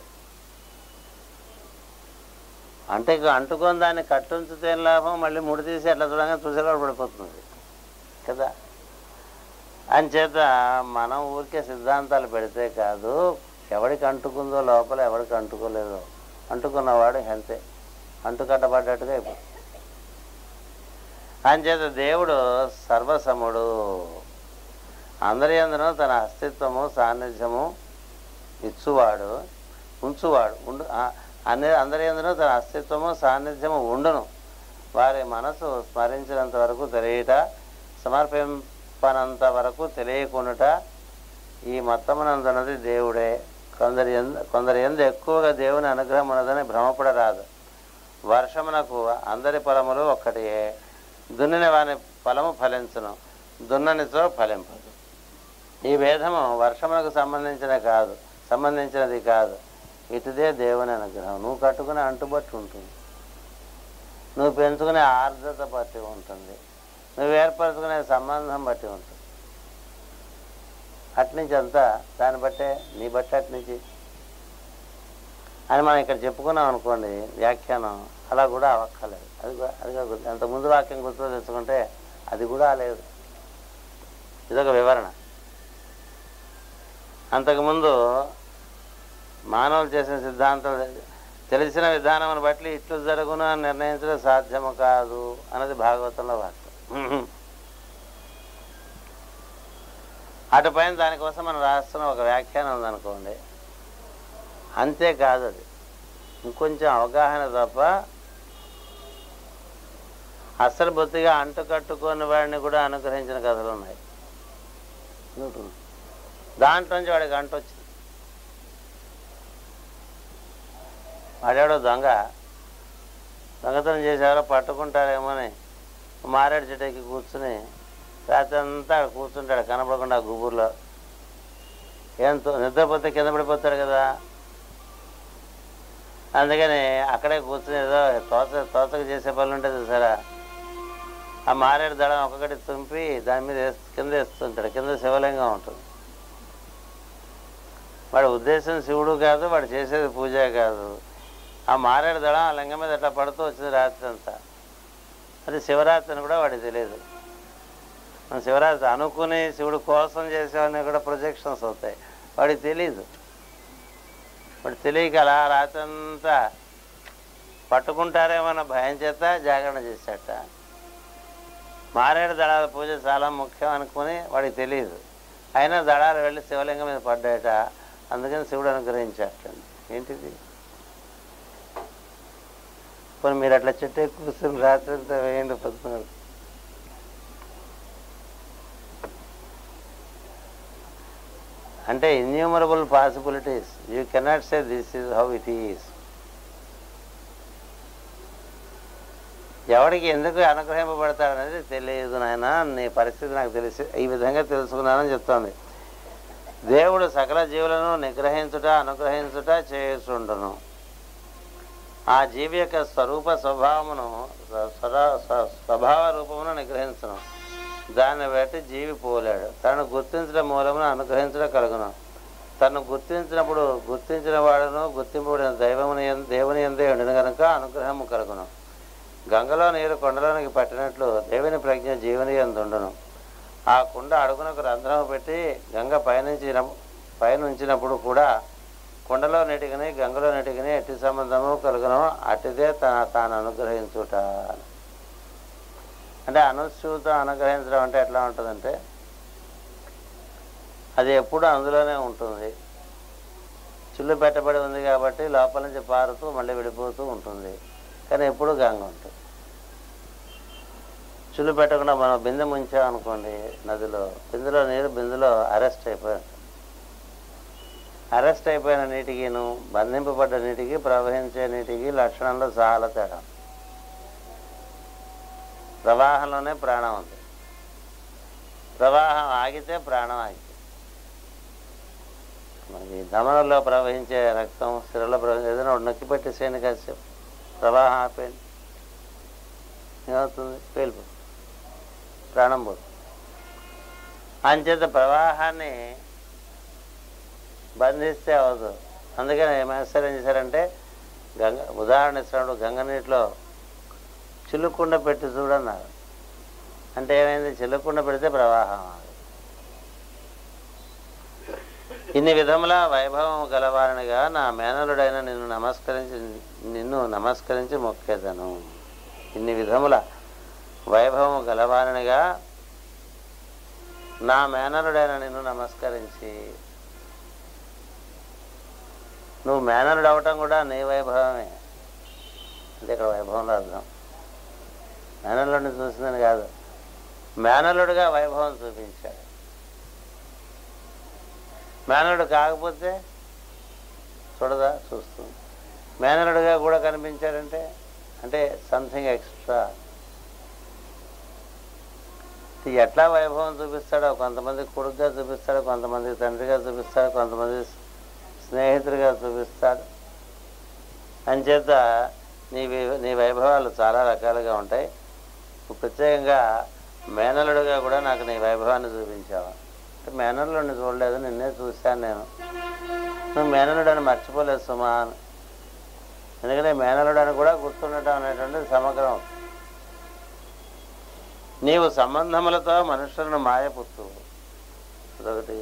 అంటే ఇక అంటుకొని దాన్ని కట్టుంచితే ఏం లాభం మళ్ళీ ముడి తీసి అట్లా చూడంగా చూసేలా పడిపోతుంది కదా అంచేత మనం ఊరికే సిద్ధాంతాలు పెడితే కాదు ఎవడికి అంటుకుందో లోపల ఎవడికి అంటుకోలేదో అంటుకున్నవాడు అంతే అంటుకట్టబడ్డట్టుగా అయిపోతుంది అంచేత దేవుడు సర్వసముడు అందరి అందరూ తన అస్తిత్వము సాన్నిధ్యము ఇచ్చువాడు ఉంచువాడు ఉండు ఆ- అన్ని అందరి అందరూ తన అస్తిత్వము సాన్నిధ్యము ఉండును వారి మనసు స్మరించినంత వరకు తెలియట సమర్పింపనంత వరకు తెలియకుండాట ఈ మొత్తమునందున్నది దేవుడే కొందరి ఎందు కొందరి ఎందు ఎక్కువగా దేవుని అనుగ్రహం ఉన్నదని భ్రమపడరాదు వర్షమునకు అందరి పొలములు ఒక్కటియే దున్నిన వాని ఫలము ఫలించును దున్ననితో ఫలింపదు ఈ భేదము వర్షమునకు సంబంధించిన కాదు సంబంధించినది కాదు ఇటుదే దేవుని అనుగ్రహం నువ్వు కట్టుకునే అంటుబట్టి ఉంటుంది నువ్వు పెంచుకునే ఆర్ద్రత బట్టి ఉంటుంది నువ్వు ఏర్పరచుకునే సంబంధం బట్టి ఉంటుంది అట్నుంచి అంతా దాన్ని బట్టే నీ బట్టి అట్నుంచి అని మనం ఇక్కడ చెప్పుకున్నాం అనుకోండి వ్యాఖ్యానం అలా కూడా అవ్వక్కర్లేదు అది కూడా అది కూడా గుర్తు అంత ముందు వాక్యం గుర్తు తెచ్చుకుంటే అది కూడా లేదు ఇదొక వివరణ అంతకుముందు మానవులు చేసిన సిద్ధాంతం తెలిసిన విధానమును బట్టి ఇట్లు జరుగును అని నిర్ణయించడం సాధ్యము కాదు అన్నది భాగవతంలో వాక్యం అటుపైన దానికోసం మనం రాస్తున్న ఒక వ్యాఖ్యానం ఉందనుకోండి అంతేకాదు అది ఇంకొంచెం అవగాహన తప్ప అసలు బొత్తిగా అంటు కట్టుకుని వాడిని కూడా అనుగ్రహించిన కథలు ఉన్నాయి దాంట్లోంచి వాడికి అంట వచ్చింది వాడేవాడో దొంగ దొంగతనం చేసేవారో పట్టుకుంటారేమో అని మారేడు చెట్టుకి కూర్చుని రాత్రి అంతా ఆడ కూర్చుంటాడు కనపడకుండా ఆ గుబుర్లో ఎంతో నిద్రపోతే కింద పడిపోతాడు కదా అందుకని అక్కడే కూర్చుని ఏదో తోచ తోచక చేసే పనులు ఉంటుంది చూసారా ఆ మారేడు దళం ఒక్కొక్కటి తుంపి దాని మీద వేస్తూ కింద వేస్తుంటాడు కింద శివలింగం ఉంటుంది వాడి ఉద్దేశం శివుడు కాదు వాడు చేసేది పూజ కాదు ఆ మారేడు దళం ఆ లింగం మీద అట్లా పడుతూ వచ్చింది రాత్రి అంతా అది శివరాత్రి అని కూడా వాడికి తెలియదు మన శివరాత్రి అనుకుని శివుడు కోసం చేసేవన్నీ కూడా ప్రొజెక్షన్స్ అవుతాయి వాడికి తెలియదు వాడు తెలియక అలా రాత్రి అంతా పట్టుకుంటారేమన్న భయం చేత జాగరణ చేశాట మారేడు దళాల పూజ చాలా ముఖ్యం అనుకుని వాడికి తెలియదు అయినా దళాలు వెళ్ళి శివలింగం మీద పడ్డాయట అందుకని శివుడు అనుగ్రహించాటండి ఏంటిది పోనీ మీరు అట్లా చెట్టు ఎక్కువ కూర్చొని రాత్రి అంతా వేయండి పొద్దున అంటే innumerable possibilities you cannot say this is how it is ఎవడికి ఎందుకు అనుగ్రహింపబడతాడనేది తెలియదు నాయన నీ పరిస్థితి నాకు తెలిసి ఈ విధంగా తెలుసుకున్నానని చెప్తోంది దేవుడు సకల జీవులను నిగ్రహించుట అనుగ్రహించుట చేయుచుండును ఆ జీవి యొక్క స్వరూప స్వభావమును స్వ- స్వర- స్వ- స్వభావ రూపమును నిగ్రహించను దాన్ని బట్టి జీవి పోలేడు తనను గుర్తించడం మూలమున అనుగ్రహించడం కలుగును తను గుర్తించినప్పుడు గుర్తించిన వాడును గుర్తింపబడిన దైవముని యం- దేవుని ఎందే ఉండిన కనుక అనుగ్రహము కలుగును గంగలో నీరు కొండలోనికి పట్టినట్లు దేవుని ప్రజ్ఞ జీవని ఎందుండును ఆ కుండ అడుగునకు రంధ్రం పెట్టి గంగ పైనుంచి పైన ఉంచినప్పుడు కూడా కుండలో నీటికిని గంగలో నీటికిని ఎట్టి సంబంధము కలుగును అట్టిదే తన తాను అనుగ్రహించుట అంటే అనుసూతం అనుగ్రహించడం అంటే ఎట్లా ఉంటుందంటే అది ఎప్పుడు అందులోనే ఉంటుంది చిల్లు పెట్టబడి ఉంది కాబట్టి లోపల నుంచి పారుతూ మళ్ళీ విడిపోతూ ఉంటుంది కానీ ఎప్పుడు గంగ ఉంటుంది చిల్లు పెట్టకుండా మనం బిందె ముంచామనుకోండి నదిలో బిందులో నీరు బిందులో అరెస్ట్ అయిపోయి ఉంటుంది అరెస్ట్ అయిపోయిన నీటికిను బంధింపబడ్డ నీటికి ప్రవహించే నీటికి లక్షణంలో చాలా తేడా ప్రవాహంలోనే ప్రాణం ఉంది ప్రవాహం ఆగితే ప్రాణం ఆగితే మనకి ధమనంలో ప్రవహించే రక్తం సిరలో ప్రవహించే ఏదైనా ఒకటి నొక్కి పెట్టేసేయండి కాసేపు ప్రవాహం ఆపేయండి ఏమవుతుంది పేలిపో ప్రాణం పోతుంది అంచేత ప్రవాహాన్ని బంధిస్తే అవదు అందుకని మాస్టర్ ఏం చేశారంటే గంగ ఉదాహరణ ఇచ్చినప్పుడు గంగ నీటిలో చిలుకుండ పెట్టి చూడన్నారు అంటే ఏమైంది చిలుకుండ పెడితే ప్రవాహం ఆగదు. ఇన్ని విధముల వైభవం గలవారినిగా నా మేనలుడైన నిన్ను నమస్కరించి నిన్ను నమస్కరించి మొక్కేదను ఇన్ని విధముల వైభవం గలవారినిగా నా మేనలుడైన నిన్ను నమస్కరించి నువ్వు మేనలుడు అవటం కూడా నీ వైభవమే అంటే ఇక్కడ వైభవంలో అర్థం మేనల్లుడిని చూసిందని కాదు మేనల్లుడిగా వైభవం చూపించాడు మేనలుడు కాకపోతే చూడదా చూస్తుంది మేనలుడిగా కూడా కనిపించాడంటే అంటే సంథింగ్ ఎక్స్ట్రా ఎట్లా వైభవం చూపిస్తాడో కొంతమంది కొడుకుగా చూపిస్తాడు కొంతమంది తండ్రిగా చూపిస్తాడు కొంతమంది స్నేహితుడిగా చూపిస్తాడు అంచేత నీ వై- నీ వైభవాలు చాలా రకాలుగా ఉంటాయి నువ్వు ప్రత్యేకంగా మేనలుడిగా కూడా నాకు నీ వైభవాన్ని చూపించావు అంటే మేనల్లుడిని చూడలేదు నిన్నే చూశాను నేను నువ్వు మేనలుడని మర్చిపోలేదు సుమా అని ఎందుకంటే మేనలుడని కూడా గుర్తుండటం అనేటువంటిది సమగ్రం నీవు సంబంధములతో మనుషులను మాయపుత్తు అదొకటి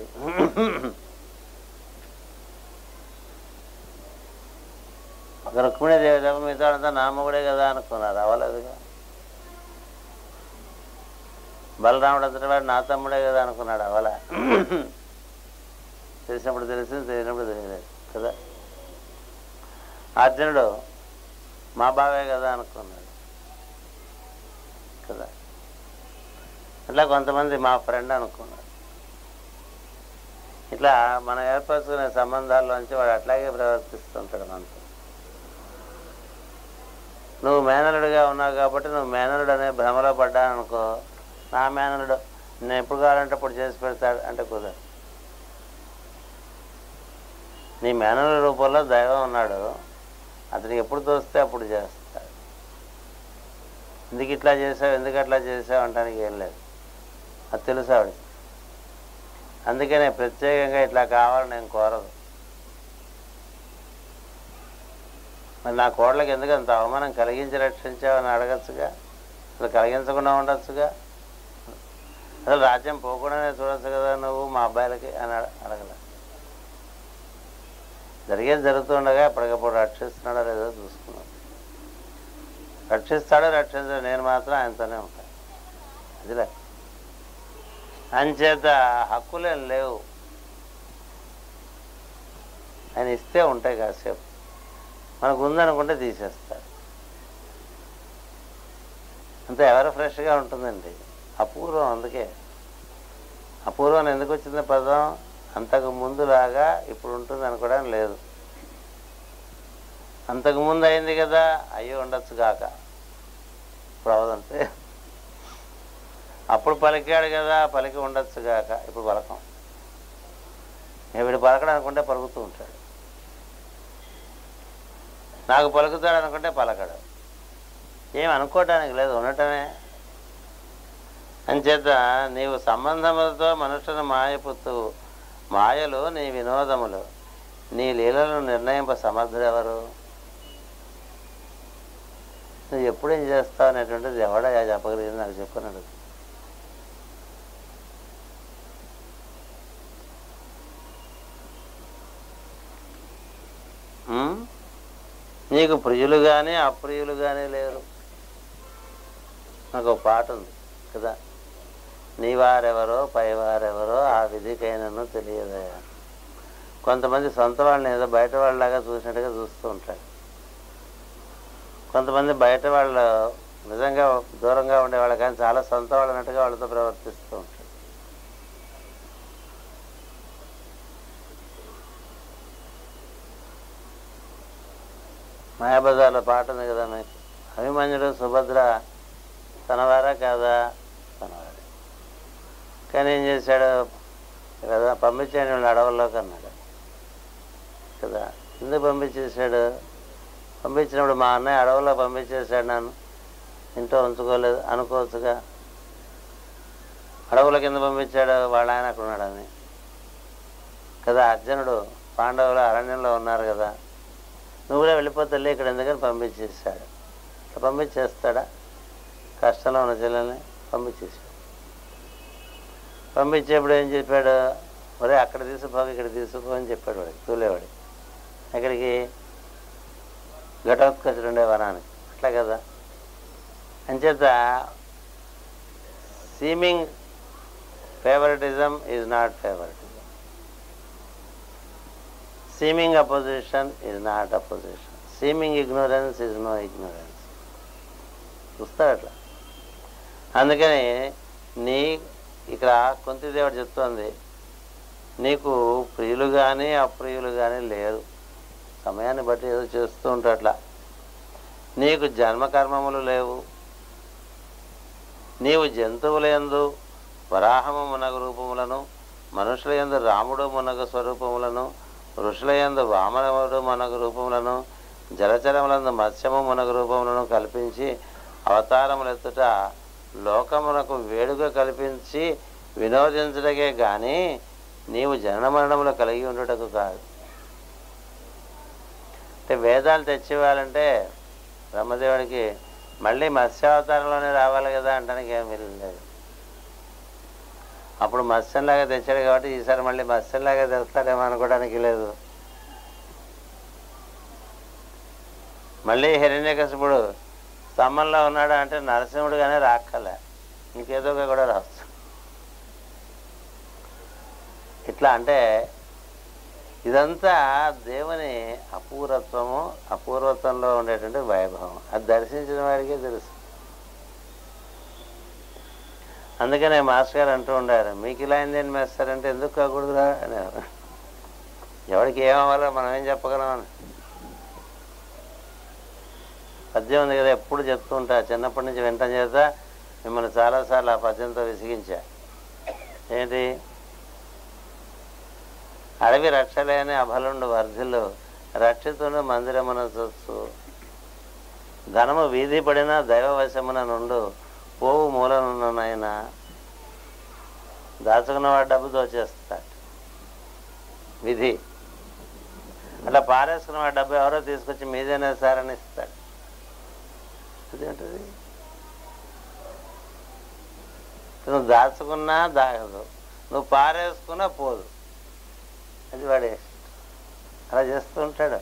రుక్మిణీదేవి తప్ప మిగతా అంతా నామగుడే కదా అనుకున్నారు అవలేదుగా బలరాముడు అంతటి వాడు నా తమ్ముడే కదా అనుకున్నాడు అవల తెలిసినప్పుడు తెలిసింది తెలియనప్పుడు తెలియలేదు కదా అర్జునుడు మా బావే కదా అనుకున్నాడు కదా ఇట్లా కొంతమంది మా ఫ్రెండ్ అనుకున్నాడు ఇట్లా మనం ఏర్పరచుకునే సంబంధాల్లోంచి వాడు అట్లాగే ప్రవర్తిస్తుంటాడు మనతో నువ్వు మేనలుడిగా ఉన్నావు కాబట్టి నువ్వు మేనలుడు అనే భ్రమలో పడ్డాననుకో నా మేనలుడు నేను ఎప్పుడు కావాలంటే అప్పుడు చేసి పెడతాడు అంటే కుదరదు నీ మేనల రూపంలో దైవం ఉన్నాడు అతనికి ఎప్పుడు తోస్తే అప్పుడు చేస్తాడు ఎందుకు ఇట్లా చేసావు ఎందుకు అట్లా చేసావు అంటానికి ఏం లేదు అది తెలుసు ఆవిడకి అందుకనే ప్రత్యేకంగా ఇట్లా కావాలని నేను కోరదు మరి నా కోడలకి ఎందుకు అంత అవమానం కలిగించి రక్షించావని అడగచ్చుగా అసలు కలిగించకుండా ఉండొచ్చుగా అసలు రాజ్యం పోకుండానే చూడొచ్చు కదా నువ్వు మా అబ్బాయిలకి అని అడ- అడగల జరిగేది జరుగుతుండగా ఎప్పటికప్పుడు రక్షిస్తున్నాడో లేదో చూసుకున్నాం రక్షిస్తాడో రక్షించాడో నేను మాత్రం ఆయనతోనే ఉంటాను అదిలే అంచేత హక్కులేం లేవు ఆయన ఇస్తే ఉంటాయి కాసేపు మనకు ఉందనుకుంటే తీసేస్తాడు అంతే ఎవరు ఫ్రెష్గా ఉంటుందండి అపూర్వం అందుకే అపూర్వం ఎందుకు వచ్చింది పదం అంతకు ముందులాగా ఇప్పుడు ఉంటుంది అనుకోవడం లేదు అంతకు ముందు అయింది కదా అయ్యి ఉండొచ్చు కాక ఇప్పుడు అవదంతే అప్పుడు పలికాడు కదా పలికి ఉండొచ్చు కాక ఇప్పుడు పలకం ఇక వీడు పలకడం అనుకుంటే పలుకుతూ ఉంటాడు నాకు పలుకుతాడు అనుకుంటే పలకడు ఏం అనుకోవటానికి లేదు ఉండటమే అంచేత నీవు సంబంధములతో మనుషులను మాయపుతూ మాయలు నీ వినోదములు నీ లీలలను నిర్ణయింప సమర్థుడెవరు నువ్వు ఎప్పుడేం చేస్తావు అనేటువంటిది ఎవడయా చెప్పగలిగింది నాకు చెప్పన్నాడు ఉమ్? నీకు ప్రియులు కానీ అప్రియులు కానీ లేరు నాకు ఒక పాట ఉంది కదా నీ వారెవరో పైవారెవరో ఆ విధికైనను తెలియదయా కొంతమంది సొంత వాళ్ళని ఏదో బయట వాళ్ళలాగా చూసినట్టుగా చూస్తూ ఉంటాడు కొంతమంది బయట వాళ్ళు నిజంగా దూరంగా ఉండే వాళ్ళు కానీ చాలా సొంత వాళ్ళు అన్నట్టుగా వాళ్ళతో ప్రవర్తిస్తూ ఉంటాడు మాయాబజార్లో పాట ఉంది కదా మీకు అభిమన్యుడు సుభద్ర తనవారా కాదా తనవాడే కానీ ఏం చేశాడు కదా పంపించాడు వీళ్ళు అడవుల్లోకి అన్నాడు కదా ఎందుకు పంపించేశాడు పంపించినప్పుడు మా అన్నయ్య అడవుల్లో పంపించేశాడు నన్ను ఇంట్లో ఉంచుకోలేదు అనుకోవచ్చుగా అడవుల కింద పంపించాడు వాళ్ళ ఆయన అక్కడ ఉన్నాడని కదా అర్జునుడు పాండవులు అరణ్యంలో ఉన్నారు కదా నువ్వు కూడా వెళ్ళిపోతే ఇక్కడ ఎందుకని పంపించేశాడు ఇట్లా పంపించేస్తాడా కష్టంలో ఉన్న చెల్లెల్ని పంపించేశాడు పంపించేప్పుడు ఏం చెప్పాడు ఒరే అక్కడ తీసుకో ఇక్కడ తీసుకో అని చెప్పాడు వాడికి తూలేవాడికి ఎక్కడికి ఘటోత్కచుడు ఉండే వనానికి అట్లా కదా అంచేత seeming favouritism is not favouritism seeming opposition is not opposition seeming ignorance is no ignorance చూస్తాడు అట్లా అందుకని నీ ఇక్కడ కుంతిదేవుడు చెప్తోంది నీకు ప్రియులు కానీ అప్రియులు కానీ లేరు సమయాన్ని బట్టి ఏదో చేస్తూ ఉంటాడు అట్లా నీకు జన్మకర్మములు లేవు నీవు జంతువుల యందు వరాహము మునగ రూపములను మనుషుల యందు రాముడు మునగ స్వరూపములను ఋషుల యందు వామనముడు మునగ రూపములను జలచరములందు మత్స్యము మునగ రూపములను కల్పించి అవతారములెత్తుట లోకమునకు వేడుక కల్పించి వినోదించుటకే గాని నీవు జనన మరణములు కలిగి ఉండుటకు కాదు అంటే వేదాలు తెచ్చివ్వాలంటే బ్రహ్మదేవుడికి మళ్ళీ మత్స్యావతారంలోనే రావాలి కదా అంటానికి ఏం లేదు అప్పుడు మత్స్యంలాగా తెచ్చాడు కాబట్టి ఈసారి మళ్ళీ మత్స్యంలాగా తెస్తాడేమో అనుకోవడానికి లేదు మళ్ళీ హిరణ్యకశిపుడు స్తంభంలో ఉన్నాడు అంటే నరసింహుడుగానే రాక్కలే ఇంకేదోగా కూడా రావచ్చు ఇట్లా అంటే ఇదంతా దేవుని అపూర్వత్వము అపూర్వత్వంలో ఉండేటువంటి వైభవం అది దర్శించిన వాడికే తెలుసు అందుకనే మాస్టర్ గారు అంటూ ఉండారు మీకు ఇలా అయింది అని మేస్తారంటే ఎందుకు కాకూడదురా అనేవారు ఎవరికి ఏమవ్వాలో మనం ఏం చెప్పగలం అని పద్యం ఉంది కదా ఎప్పుడు చెప్తూ ఉంటా చిన్నప్పటి నుంచి వింటం చేత మిమ్మల్ని చాలాసార్లు ఆ పద్యంతో విసిగించా ఏంటి అడవి రక్షలేని అభలుండు వర్ధిల్లు రక్షితుడు మందిరమున చూస్తూ ధనము వీధి పడిన దైవవశమున నుండు పోవు మూలనున్ననైనా దాచుకున్నవాడు డబ్బు దోచేస్తాడు విధి అట్లా పారేసుకున్నవాడు డబ్బు ఎవరో తీసుకొచ్చి మీదేనే సారని ఇస్తాడు అదేంటిది నువ్వు దాచుకున్నా దాగదు నువ్వు పారేసుకున్నా పోదు అది వాడే అలా చేస్తూ ఉంటాడు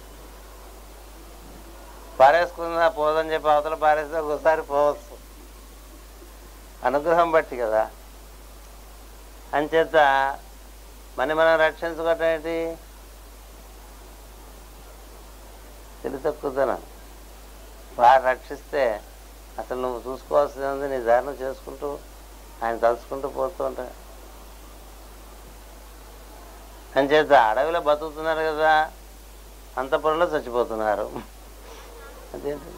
పారేసుకున్నా పోదని చెప్పి అవతల పారేస్తే ఒకసారి పోవచ్చు అనుగ్రహం బట్టి కదా అంచేత మన మనం రక్షించుకోవటం ఏంటి తెలివి తక్కువతనం వాడు రక్షిస్తే అసలు నువ్వు చూసుకోవాల్సింది ఉంది నీ దారిని చేసుకుంటూ ఆయన తలుచుకుంటూ పోతూ ఉంటా అంచేత అడవిలో బతుకుతున్నారు కదా అంతపురంలో చచ్చిపోతున్నారు అదేంటి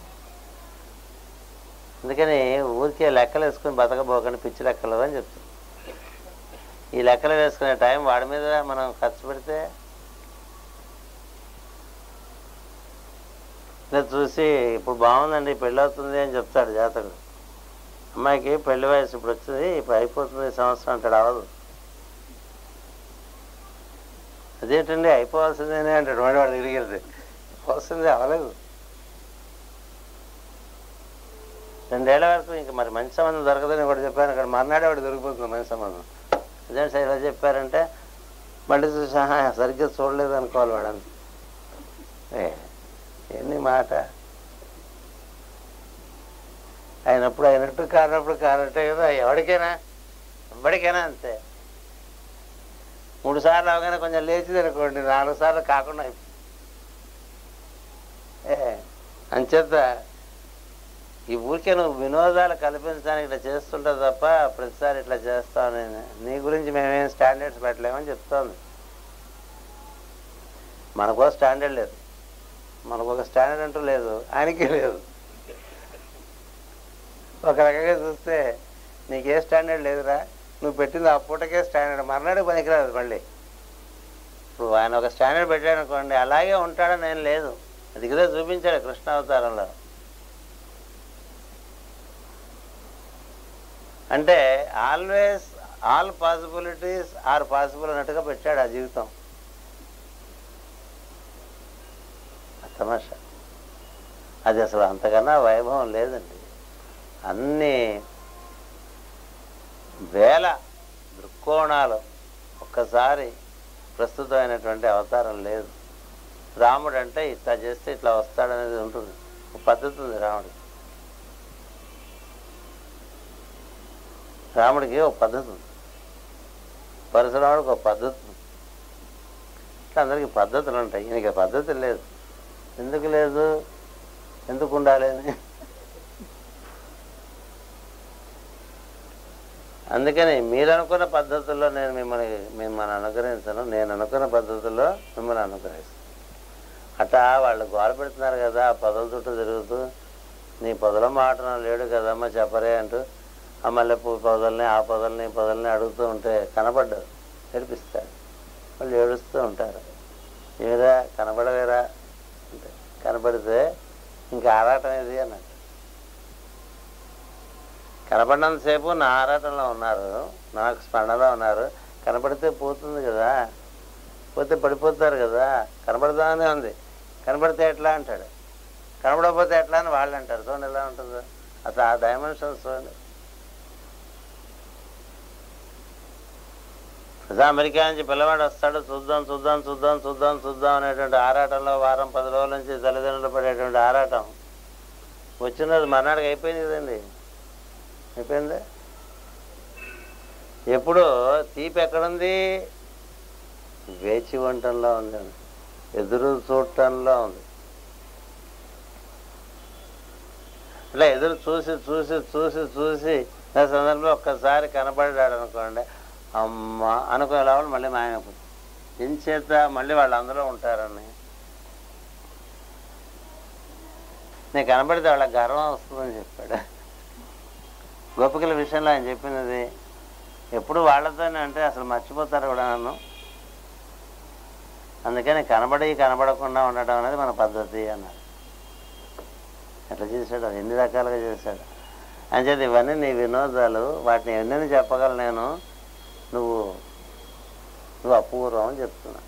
అందుకని ఊరికే లెక్కలు వేసుకుని బతకబోకండి పిచ్చి లెక్కలు అని చెప్తాను ఈ లెక్కలు వేసుకునే టైం వాడి మీద మనం ఖర్చు పెడితే ఇలా చూసి ఇప్పుడు బాగుందండి పెళ్ళి అవుతుంది అని చెప్తాడు జాతకుడు అమ్మాయికి పెళ్లి వయసు ఇప్పుడు వచ్చింది ఇప్పుడు అయిపోతుంది ఈ సంవత్సరం అంటాడు అవదు అదేంటండి అయిపోవాల్సిందేనే అంటాడు వాడు వాడు తిరిగి వస్తుంది అవలేదు రెండేళ్ల వరకు ఇంక మరి మంచి సంబంధం దొరకదని కూడా చెప్పాను అక్కడ మర్నాడే వాడు దొరికిపోతుంది మంచి సంబంధం అదే సార్ ఇలా చెప్పారంటే మళ్ళీ చూసి "ఆహా, సరిగ్గా చూడలేదు అనుకోవాలి వాడు అంత ఏ ఎన్ని మాట అయినప్పుడు అయినట్టు కానప్పుడు కానట్టే కదా ఎవరికైనా ఎవరికైనా అంతే మూడు సార్లు అవగానే కొంచెం లేచింది అనుకోండి నాలుగు సార్లు కాకుండా అయిపో- ఏ అంచేత ఈ ఊరికే నువ్వు వినోదాలు కల్పించడానికి ఇట్లా చేస్తుంటావు తప్ప ప్రతిసారి ఇట్లా చేస్తావు నేను నీ గురించి మేమేం స్టాండర్డ్స్ పెట్టలేమని చెప్తోంది మనకో స్టాండర్డ్ లేదు మనకు ఒక స్టాండర్డ్ అంటూ లేదు ఆయనకి లేదు ఒక రకంగా చూస్తే నీకే స్టాండర్డ్ లేదురా నువ్వు పెట్టింది ఆ పూటకే స్టాండర్డ్ మర్నాడు పనికిరాదు మళ్ళీ ఇప్పుడు ఆయన ఒక స్టాండర్డ్ పెట్టాడు అనుకోండి అలాగే ఉంటాడని ఏం లేదు అది కదా చూపించాడు కృష్ణ అవతారంలో అంటే always all possibilities are possible అన్నట్టుగా పెట్టాడు ఆ జీవితం ఆ తమాషా అది అసలు అంతకన్నా వైభవం లేదండి అన్ని వేల దృక్కోణాలు ఒక్కసారి ప్రస్తుతమైనటువంటి అవతారం లేదు రాముడు అంటే ఇట్లా చేస్తే ఇట్లా వస్తాడనేది ఉంటుంది ఒక పద్ధతి ఉంది రాముడికి రాముడికి ఒక పద్ధతి ఉంది పరశురాముడికి ఒక పద్ధతి ఉంది ఇట్లా అందరికీ పద్ధతులు ఉంటాయి ఈయనకి పద్ధతి లేదు ఎందుకు లేదు ఎందుకు ఉండాలి అని అందుకని మీరు అనుకున్న పద్ధతుల్లో నేను మిమ్మల్ని మిమ్మల్ని అనుగ్రహించను నేను అనుకున్న పద్ధతుల్లో మిమ్మల్ని అనుగ్రహిస్తాను అట్టా వాళ్ళు గోల పెడుతున్నారు కదా ఆ పదల చుట్టూ తిరుగుతూ నీ పొదల మాటన లేడు కదమ్మా చెప్పరే అంటూ ఆ మల్లెపూ పొదల్ని ఆ పొదల్ని ఈ పొదల్ని అడుగుతూ ఉంటే కనపడ్డారు ఏడిపిస్తాడు వాళ్ళు ఏడుస్తూ ఉంటారు ఏరా కనపడవేరా అంటే కనపడితే ఇంకా ఆరాటం ఇది అన్నట్టు కనపడినంతసేపు నా ఆరాటంలో ఉన్నారు నాకు స్మరణలో ఉన్నారు కనపడితే పోతుంది కదా పోతే పడిపోతారు కదా కనపడదానే ఉంది కనపడితే ఎట్లా అంటాడు కనపడకపోతే ఎట్లా అని వాళ్ళు అంటారు చూడండి ఎలా ఉంటుందో అసలు ఆ డైమెన్షన్స్ చూడండి అదే అమెరికా నుంచి పిల్లవాడు వస్తాడు చూద్దాం చూద్దాం చూద్దాం చూద్దాం చూద్దాం అనేటువంటి ఆరాటంలో వారం పది రోజుల నుంచి తల్లిదండ్రులు పడేటువంటి ఆరాటం వచ్చిన రోజు మర్నాడికి అయిపోయింది కదండి అయిపోయిందా ఎప్పుడు తీపి ఎక్కడుంది వేచి ఉండటంలో ఉంది ఎదురు చూడటంలో ఉంది ఇట్లా ఎదురు చూసి చూసి చూసి చూసి ఆ సందర్భంలో ఒక్కసారి కనబడ్డాడు అనుకోండి అమ్మ అనుకునే లోపల మళ్ళీ మాయమైపోతుంది ఎంచేత మళ్ళీ వాళ్ళు అందులో ఉంటారని నేను కనబడితే వాళ్ళ గర్వం వస్తుందని చెప్పాడు గోపికల విషయంలో ఆయన చెప్పినది ఎప్పుడు వాళ్ళతోనే అంటే అసలు మర్చిపోతారు కూడా నన్ను అందుకని కనబడి కనబడకుండా ఉండడం అనేది మన పద్ధతి అన్నారు ఎట్లా చేశాడు ఎన్ని రకాలుగా చేశాడు అంచేది ఇవన్నీ నీ వినోదాలు వాటిని ఎన్నెన్ని చెప్పగలను నేను నువ్వు నువ్వు అపూర్వం అని చెప్తున్నా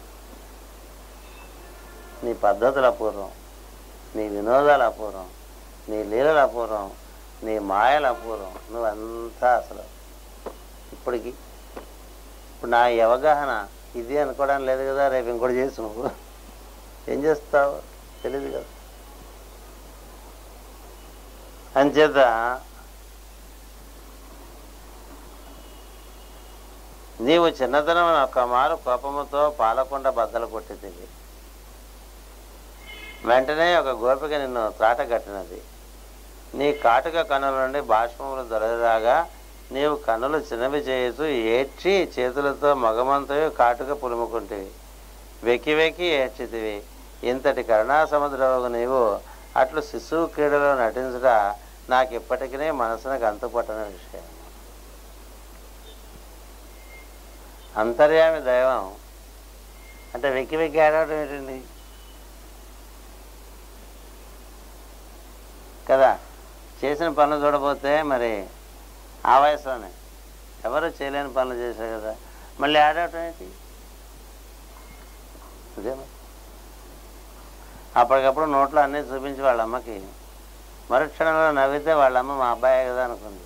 నీ పద్ధతులు అపూర్వం నీ వినోదాలు అపూర్వం నీ లీలలు అపూర్వం నీ మాయలు అపూర్వం నువ్వంతా అసలు ఇప్పటికి ఇప్పుడు నా ఈ అవగాహన ఇది అనుకోవడం లేదు కదా రేపు ఇంకోటి చేసి నువ్వు ఏం చేస్తావు తెలియదు కదా అంచేత నీవు చిన్నతనం ఒక్క మారు కోపముతో పాలకొండ బద్దలు కొట్టితివి వెంటనే ఒక గోపిక నిన్ను త్రాట కట్టినది నీ కాటుక కన్నుల నుండి బాష్పములు దొరరాగా నీవు కన్నులు చిన్నవి చేయుతూ ఏడ్చి చేతులతో మగమంతయు కాటుక పులుముకుంటివి వెక్కి వెక్కి ఏడ్చితివి ఇంతటి కరుణా సముద్రవు నీవు అట్లు శిశువు క్రీడలో నటించుట నాకు ఇప్పటికీ మనసునకు అంతుపట్టని విషయం అంతర్యామి దైవం అంటే వెక్కి వెక్కి ఆడటం ఏంటండి కదా చేసిన పనులు చూడబోతే మరి ఆ వయసులోనే ఎవరు చేయలేని పనులు చేశారు కదా మళ్ళీ ఆడటం ఏంటి అదే మరి. అప్పటికప్పుడు నోట్లో అన్నీ చూపించి వాళ్ళ అమ్మకి మరుక్షణంలో నవ్వితే వాళ్ళ అమ్మ మా అబ్బాయే కదా అనుకుంది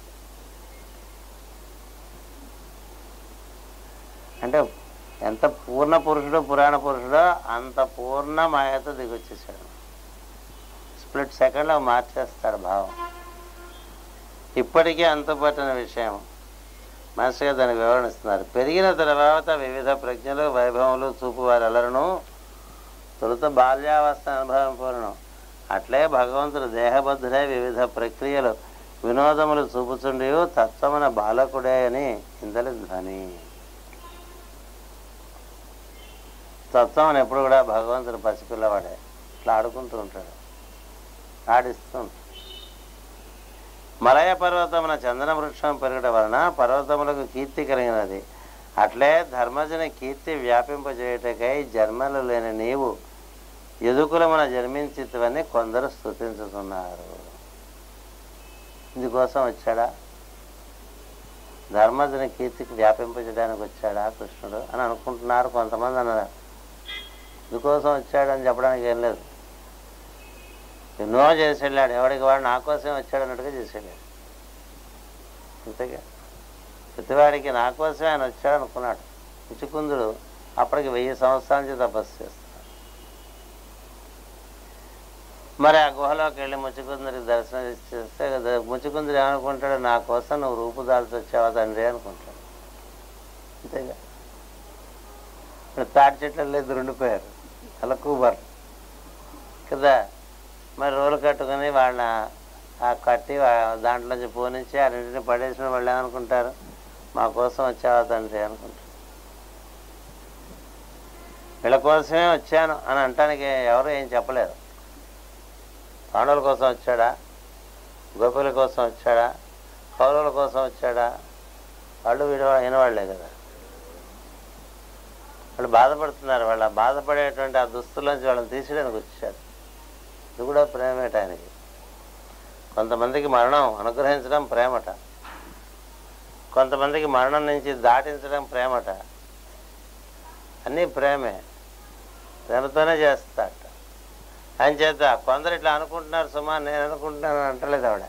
అంటే ఎంత పూర్ణ పురుషుడు పురాణ పురుషుడో అంత పూర్ణ మాయతో దిగొచ్చేసాడు స్ప్లిట్ సెకండ్లో మార్చేస్తాడు భావం ఇప్పటికీ అంతుపట్టిన విషయం మనసుగా దానికి వివరణిస్తున్నారు పెరిగిన తర్వాత వివిధ ప్రజ్ఞలు వైభవములు చూపు వారెల్లరను తొలుత బాల్యావస్థ అనుభవం పూర్ణం అట్లే భగవంతుడు దేహబద్ధుడై వివిధ ప్రక్రియలు వినోదములు చూపుచుండి తత్వమున బాలకుడే అని ఇందలి ధ్వని తత్వం ఎప్పుడు కూడా భగవంతుడు పసిపిల్లవాడే ఇట్లా ఆడుకుంటూ ఉంటాడు ఆడిస్తూ ఉంటాడు మలయ పర్వతమున చందన వృక్షం పెరగడం వలన పర్వతములకు కీర్తి కలిగినది అట్లే ధర్మజని కీర్తి వ్యాపింపజేయుటకై జన్మలు లేని నీవు ఎదుకులమున జన్మించితివని కొందరు స్థుతించుతున్నారు ఇందుకోసం వచ్చాడా ధర్మజని కీర్తికి వ్యాపింపజేయడానికి వచ్చాడా కృష్ణుడు అని అనుకుంటున్నారు కొంతమంది అన్నారు ఇందుకోసం వచ్చాడని చెప్పడానికి ఏం లేదు ఎన్నో చేసి వెళ్ళాడు ఎవడికి వాడు నా కోసం వచ్చాడు అన్నట్టుగా చేసి వెళ్ళాడు అంతేగా ప్రతివాడికి నా కోసమే ఆయన వచ్చాడు అనుకున్నాడు ముచుకుందుడు అప్పటికి వెయ్యి సంవత్సరాల నుంచి తపస్సు చేస్తాడు మరి ఆ గుహలోకి వెళ్ళి ముచ్చుకుందరికి దర్శనం ఇచ్చేస్తే కదా ముచ్చుకుందరు ఏమనుకుంటాడు నా కోసం నువ్వు రూపుదాల్చి వచ్చావా తండ్రి అనుకుంటాడు అంతేగా ఇప్పుడు తాటి చెట్లు ఇద్దరు ఉండిపోయారు అలా కూబర్ కదా మరి రోలు కట్టుకుని వాళ్ళ ఆ కట్టి వా- దాంట్లోంచి పోనించి ఆ రెండింటిని పడేసిన వాళ్ళు ఏమనుకుంటారు మా కోసం వచ్చావా తండ్రి అనుకుంటారు వీళ్ళ కోసమే వచ్చాను అని అంటానికి ఎవరు ఏం చెప్పలేరు పాండవుల కోసం వచ్చాడా గోపిల కోసం వచ్చాడా కౌరవుల కోసం వచ్చాడా వాళ్ళు వీడు వినవాళ్లే కదా వాళ్ళు బాధపడుతున్నారు వాళ్ళ బాధపడేటువంటి ఆ దుస్తులోంచి వాళ్ళని తీసేయడానికి వచ్చాడు ఇది కూడా ప్రేమేట ఆయనకి కొంతమందికి మరణం అనుగ్రహించడం ప్రేమట కొంతమందికి మరణం నుంచి దాటించడం ప్రేమట అన్నీ ప్రేమే ప్రేమతోనే చేస్తాట ఆయన చేత కొందరు ఇట్లా అనుకుంటున్నారు సుమా నేను అనుకుంటున్నాను అంటలేదు ఆవిడ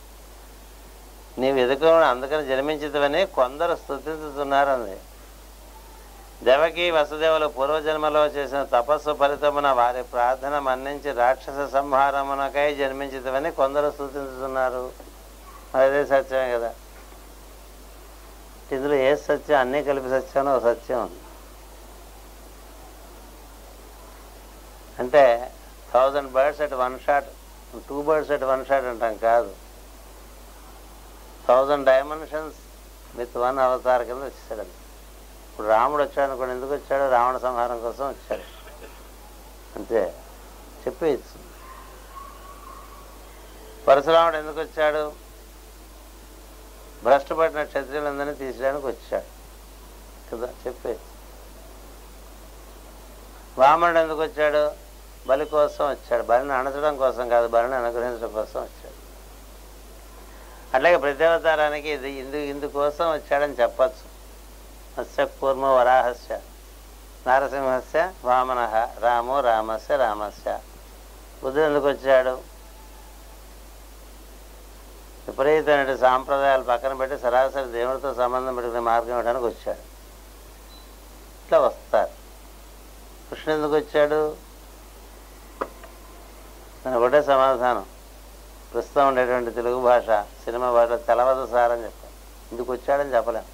నీవు ఎదుగు అందుకని జన్మించదని కొందరు స్థుతించుతున్నారు అంది దేవకి వసుదేవులు పూర్వజన్మలో చేసిన తపస్సు ఫలితమున వారి ప్రార్థన మన్నించి రాక్షస సంహారమునకై జన్మించదని కొందరు స్థుతించుతున్నారు మరి అదే సత్యమే కదా ఇందులో ఏ సత్యం అన్నీ కలిపి సత్యం అని ఒక సత్యం ఉంది అంటే thousand birds at one shot two birds at one shot అంటాం కాదు థౌజండ్ డైమెన్షన్స్ విత్ వన్ అవతార కింద వచ్చేసాడు అది. ఇప్పుడు రాముడు వచ్చాడు అనుకోండి ఎందుకు వచ్చాడు రావణ సంహారం కోసం వచ్చాడు అంతే చెప్పేయచ్చు పరశురాముడు ఎందుకు వచ్చాడు భ్రష్టు పట్టిన క్షత్రియులందరినీ తీసేయడానికి వచ్చాడు కదా చెప్పేయచ్చు వామనుడు ఎందుకు వచ్చాడు బలి కోసం వచ్చాడు బలిని అణచడం కోసం కాదు బలిని అనుగ్రహించడం కోసం వచ్చాడు అట్లాగే ప్రతి అవతారానికి ఇది ఇందు ఇందుకోసం వచ్చాడని చెప్పచ్చు మత్స్య కూర్మ వరాహస్య నారసింహస్య వామన రామో రామస్య రామస్య బుద్ధుడు ఎందుకు వచ్చాడు విపరీతమైన సాంప్రదాయాలు పక్కన పెట్టి సరాసరి దేవుడితో సంబంధం పెట్టుకునే మార్గం ఇవ్వడానికి వచ్చాడు ఇట్లా వస్తారు కృష్ణుడు ఎందుకు వచ్చాడు అని ఒకటే సమాధానం ప్రస్తుతం ఉండేటువంటి తెలుగు భాష సినిమా భాషలో తెలవదు సార్ అని చెప్పారు ఇందుకు వచ్చాడని చెప్పలేం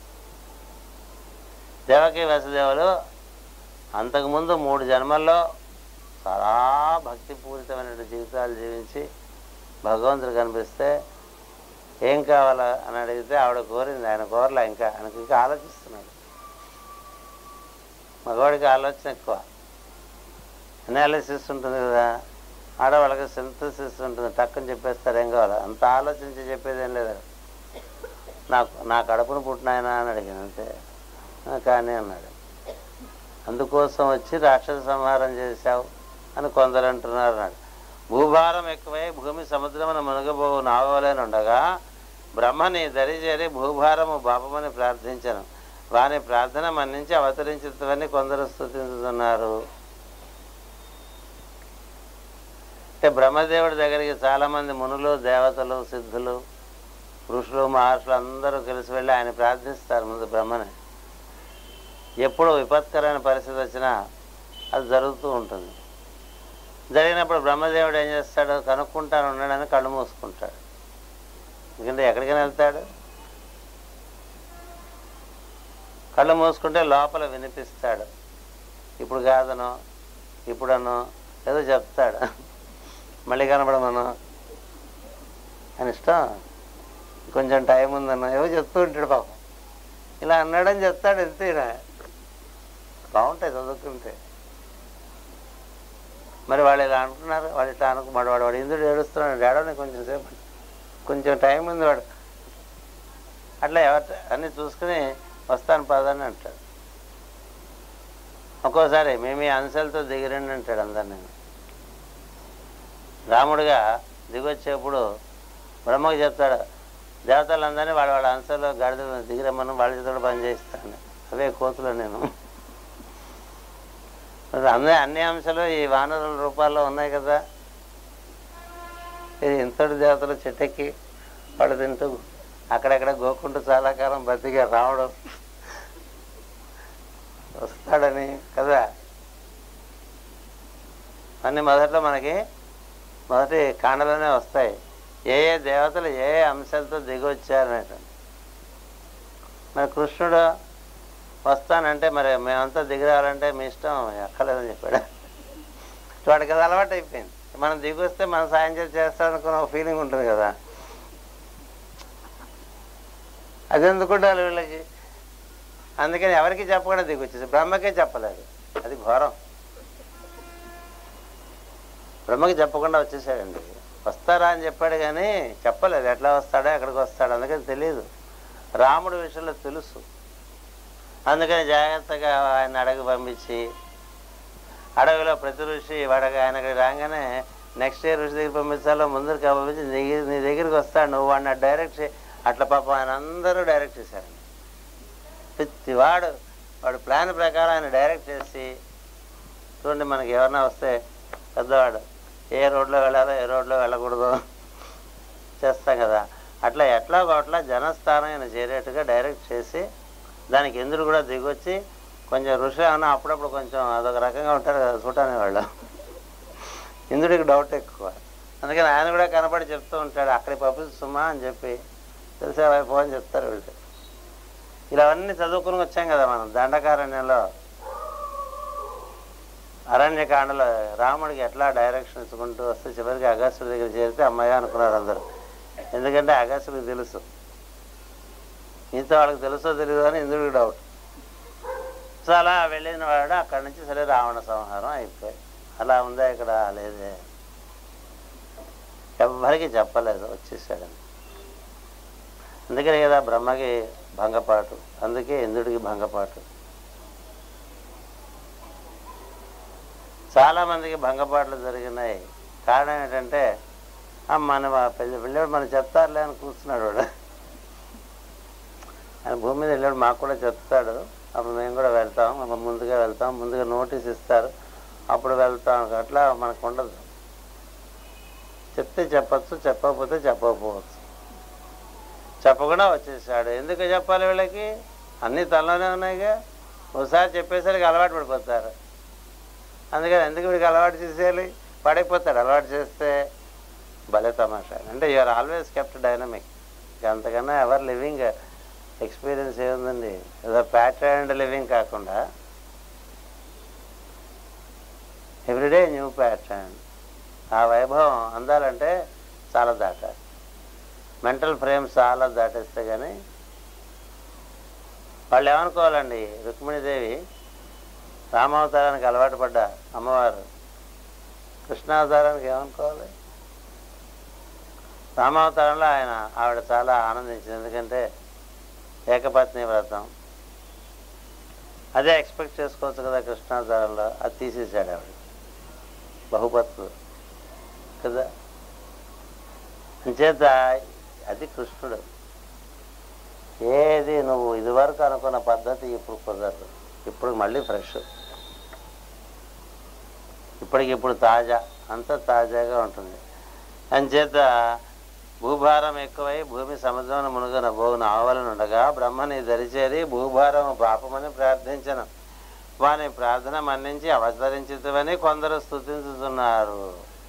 దేవకి వసుదేవులు అంతకుముందు మూడు జన్మల్లో చాలా భక్తిపూరితమైన జీవితాలు జీవించి భగవంతుడు కనిపిస్తే ఏం కావాలా అని అడిగితే ఆవిడ కోరింది ఆయన కోరలే ఇంకా ఆయనకి ఇంకా ఆలోచిస్తున్నాడు మగవాడికి ఆలోచన ఎక్కువ అనాలిసిస్ ఉంటుంది కదా ఆడవాళ్ళకి సింథసిస్ ఉంటుంది టక్కుని చెప్పేస్తారు ఏం కావాలా అంత ఆలోచించి చెప్పేది ఏం లేదు నాకు నా కడుపును పుట్టినాయన అని అడిగాను అంతే "ఆ, కానీ అన్నాడు అందుకోసం వచ్చి రాక్షస సంహారం చేశావు అని కొందరు అంటున్నారు అన్నాడు భూభారం ఎక్కువై భూమి సముద్రమున మునగబోవు నావలేని ఉండగా బ్రహ్మని దరి చేరి భూభారము బాపమని ప్రార్థించను వాని ప్రార్థన మన్నించి అవతరించుతామని కొందరు స్థుతించుతున్నారు అంటే బ్రహ్మదేవుడి దగ్గరికి చాలామంది మునులు దేవతలు సిద్ధులు ఋషులు మహర్షులు అందరూ కలిసి వెళ్ళి ఆయన ప్రార్థిస్తారు ముందు బ్రహ్మని ఎప్పుడు విపత్కరమైన పరిస్థితి వచ్చినా అది జరుగుతూ ఉంటుంది జరిగినప్పుడు బ్రహ్మదేవుడు ఏం చేస్తాడు కనుక్కుంటాను ఉన్నాడని కళ్ళు మూసుకుంటాడు ఎందుకంటే ఎక్కడికైనా వెళ్తాడు కళ్ళు మూసుకుంటే లోపల వినిపిస్తాడు ఇప్పుడు కాదనో ఇప్పుడనో ఏదో చెప్తాడు మళ్ళీ కనపడమను అని ఇష్టం కొంచెం టైం ఉందన్న ఏవో చెప్తూ ఉంటాడు పాపం ఇలా అన్నాడని చెప్తాడు ఎంతేనా బాగుంటాయి చదువుకుంటే మరి వాళ్ళు ఇలా అంటున్నారు వాళ్ళు ఇట్లా అనుకు వాడు వాడు వాడు ఇందుడు ఏడుస్తున్నాడు ఏడవని కొంచెం సేపు కొంచెం టైం ఉంది వాడు అట్లా ఎవరి అన్నీ చూసుకుని వస్తాను పదని అంటాడు ఒక్కోసారి మేము ఈ అంశాలతో దిగిరండి అంటాడు అందరు నేను రాముడిగా దిగొచ్చేప్పుడు బ్రహ్మకు చెప్తాడు దేవతలందరినీ వాళ్ళ వాళ్ళ అంశాలు గడిద దిగిరమ్మను వాళ్ళ చేతులు పని చేయిస్తాను అవే కోతులు నేను మరి అన్ని అన్ని అంశాలు ఈ వానరుల రూపాల్లో ఉన్నాయి కదా ఇది ఇంతటి దేవతలు చెట్టెక్కి పళ్ళు తింటూ అక్కడక్కడ గోకుంటూ చాలా కాలం బతిగా రావడం వస్తాడని కదా అన్ని మొదట్లో మనకి మొదటి కాండలోనే వస్తాయి ఏ ఏ దేవతలు ఏ ఏ అంశాలతో దిగొచ్చారనేటువంటి మరి కృష్ణుడు వస్తానంటే మరి మేమంతా దిగిరావాలంటే మీ ఇష్టం ఎక్కలేదని చెప్పాడు వాడికి అది అలవాటు అయిపోయింది మనం దిగొస్తే మనం సాయం చేసి చేస్తాడనుకున్న ఒక ఫీలింగ్ ఉంటుంది కదా అది ఎందుకుంటారు వీళ్ళకి అందుకని ఎవరికి చెప్పకుండా దిగొచ్చేసి బ్రహ్మకే చెప్పలేదు అది ఘోరం బ్రహ్మకి చెప్పకుండా వచ్చేసాడండి వస్తారా అని చెప్పాడు కానీ చెప్పలేదు ఎట్లా వస్తాడో ఎక్కడికి వస్తాడో అందుకని తెలియదు రాముడి విషయంలో తెలుసు అందుకని జాగ్రత్తగా ఆయన అడవి పంపించి అడవిలో ప్రతి ఋషి వాడగా ఆయనకి రాగానే నెక్స్ట్ ఇయర్ ఋషి దగ్గర పంపించాలో ముందరికి పంపించి నీ నీ దగ్గరికి వస్తాడు నువ్వు వాడిని డైరెక్ట్ చే అట్లా పాపం ఆయన అందరూ డైరెక్ట్ చేశారండి ప్రతి వాడు వాడు ప్లాన్ ప్రకారం ఆయన డైరెక్ట్ చేసి చూడండి మనకి ఎవరన్నా వస్తే పెద్దవాడు ఏ రోడ్లో వెళ్ళాలో ఏ రోడ్లో వెళ్ళకూడదు చేస్తాం కదా అట్లా ఎట్లా అట్లా జనస్థానం ఆయన చేరేట్టుగా డైరెక్ట్ చేసి దానికి ఇంద్రుడు కూడా దిగొచ్చి కొంచెం ఋషి అన్న అప్పుడప్పుడు కొంచెం అదొక రకంగా ఉంటారు కదా చూడని వాళ్ళు ఇంద్రుడికి డౌట్ ఎక్కువ అందుకని ఆయన కూడా కనపడి చెప్తూ ఉంటాడు అక్కడికి పంపిస్తు సుమా అని చెప్పి తెలిసే వైపు అని చెప్తారు వీళ్ళు ఇలావన్నీ చదువుకుని వచ్చాం కదా మనం దండకారణ్యంలో అరణ్యకాండలో రాముడికి ఎట్లా డైరెక్షన్ ఇచ్చుకుంటూ వస్తే చివరికి అగస్త్యుడి దగ్గర చేరితే అమ్మాయి అనుకున్నారు అందరూ ఎందుకంటే అగస్త్యుడికి తెలుసు మిగతా వాళ్ళకి తెలుసో తెలియదు అని ఇంద్రుడికి డౌట్ సో అలా వెళ్ళిన వాడు అక్కడి నుంచి సరే రావణ సంహారం అయిపోయి అలా ఉందా ఇక్కడ లేదే ఎవ్వరికి చెప్పలేదు వచ్చేసాడని అందుకనే కదా బ్రహ్మకి భంగపాటు అందుకే ఇంద్రుడికి భంగపాటు చాలా మందికి భంగపాట్లు జరిగినాయి కారణం ఏంటంటే "ఆ, మన పెద్ద వెళ్ళాడు మనం చెప్తారులే అని కూర్చున్నాడు వాడు ఆయన భూమి మీద వెళ్ళాడు మాకు కూడా చెప్తాడు అప్పుడు మేము కూడా వెళ్తాం మనం ముందుగా వెళ్తాం ముందుగా నోటీస్ ఇస్తారు అప్పుడు వెళ్తాం అట్లా మనకు ఉండదు చెప్తే చెప్పచ్చు చెప్పకపోతే చెప్పకపోవచ్చు చెప్పకుండా వచ్చేసాడు ఎందుకు చెప్పాలి వీళ్ళకి అన్నీ తనలోనే ఉన్నాయిగా ఒకసారి చెప్పేసరికి అలవాటు పడిపోతారు అందుకని ఎందుకు వీడికి అలవాటు చేసేయాలి పడైపోతాడు అలవాటు చేస్తే భలే తమాషా అంటే యూఆర్ ఆల్వేస్ కెప్ట్ డైనమిక్ అంతకన్నా ఎవర్ లివింగ్ ఎక్స్పీరియన్స్ ఏముందండి ఏదో ప్యాటర్న్ లివింగ్ కాకుండా ఎవ్రీడే న్యూ ప్యాటర్న్ ఆ వైభవం అందాలంటే చాలా దాటాలి మెంటల్ ఫ్రేమ్ చాలా దాటేస్తే కానీ వాళ్ళు ఏమనుకోవాలండి రుక్మిణీదేవి రామావతారానికి అలవాటు పడ్డ అమ్మవారు కృష్ణావతారానికి ఏమనుకోవాలి రామావతారంలో ఆయన ఆవిడ చాలా ఆనందించింది ఎందుకంటే ఏకపత్ని వ్రతం అదే ఎక్స్పెక్ట్ చేసుకోవచ్చు కదా కృష్ణావతారంలో అది తీసేసాడు ఆవిడ బహుపత్తులు కదా అంచేత అది కృష్ణుడు ఏది నువ్వు ఇదివరకు అనుకున్న పద్ధతి ఇప్పుడు కుదరదు ఇప్పుడు మళ్ళీ ఫ్రెష్ ఇప్పటికి ఇప్పుడు తాజా అంతా తాజాగా ఉంటుంది అంచేత భూభారం ఎక్కువై భూమి సముద్రం మునుగన బోగున ఆవలను ఉండగా బ్రహ్మని దరిచేరి భూభారం పాపమని ప్రార్థించను వాని ప్రార్థన మన్నించి అవతరించుతావని కొందరు స్థుతించుతున్నారు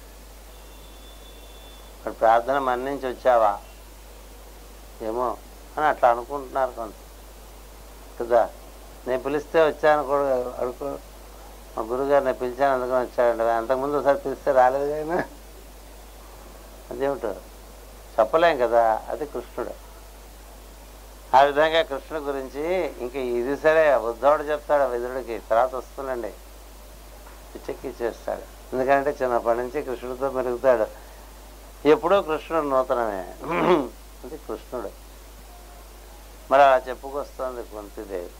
మరి ప్రార్థన మన్నించి వచ్చావా ఏమో అని అట్లా అనుకుంటున్నారు కొంత కదా నేను పిలిస్తే వచ్చాను కూడా అడుకో మా గురుగారు నేను పిలిచాను అందుకని వచ్చాడండి అంతకుముందు ఒకసారి పిలిస్తే రాలేదు కానీ అదేమిటో చెప్పలేం కదా అది కృష్ణుడు ఆ విధంగా కృష్ణుడు గురించి ఇంక ఇది సరే ఉద్ధవుడు చెప్తాడు విదురుడికి తర్వాత వస్తుందండి పిచ్చెక్కి చేస్తాడు ఎందుకంటే చిన్నప్పటి నుంచి కృష్ణుడితో మెరుగుతాడు ఎప్పుడూ కృష్ణుడు నూతనమే అది కృష్ణుడు మరి అలా చెప్పుకొస్తోంది కుంతిదేవి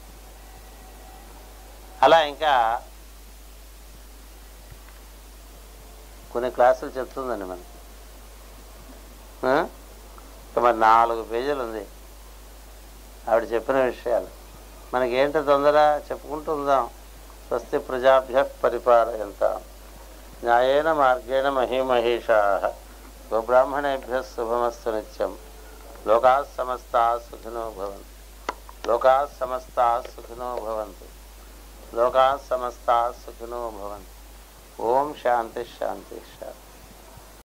అలా ఇంకా కొన్ని క్లాసులు చెప్తుందండి మనకి ఆ? ఇంకా మరి నాలుగు పేజీలు ఉంది ఆవిడ చెప్పిన విషయాలు మనకి ఏంటో తొందర చెప్పుకుంటూ ఉందాం స్వస్తి ప్రజాభ్య పరిపాలయంత న్యాయేన మార్గేణ మహీమహేషా గోబ్రాహ్మణేభ్య శుభమస్తు నిత్యం లోకా సమస్తా సుఖినో భవంతు లోకా సమస్తా సుఖినో భవంతు లోకా సమస్తా సుఖినో భవంతు ఓం శాంతి శాంతి శాంతి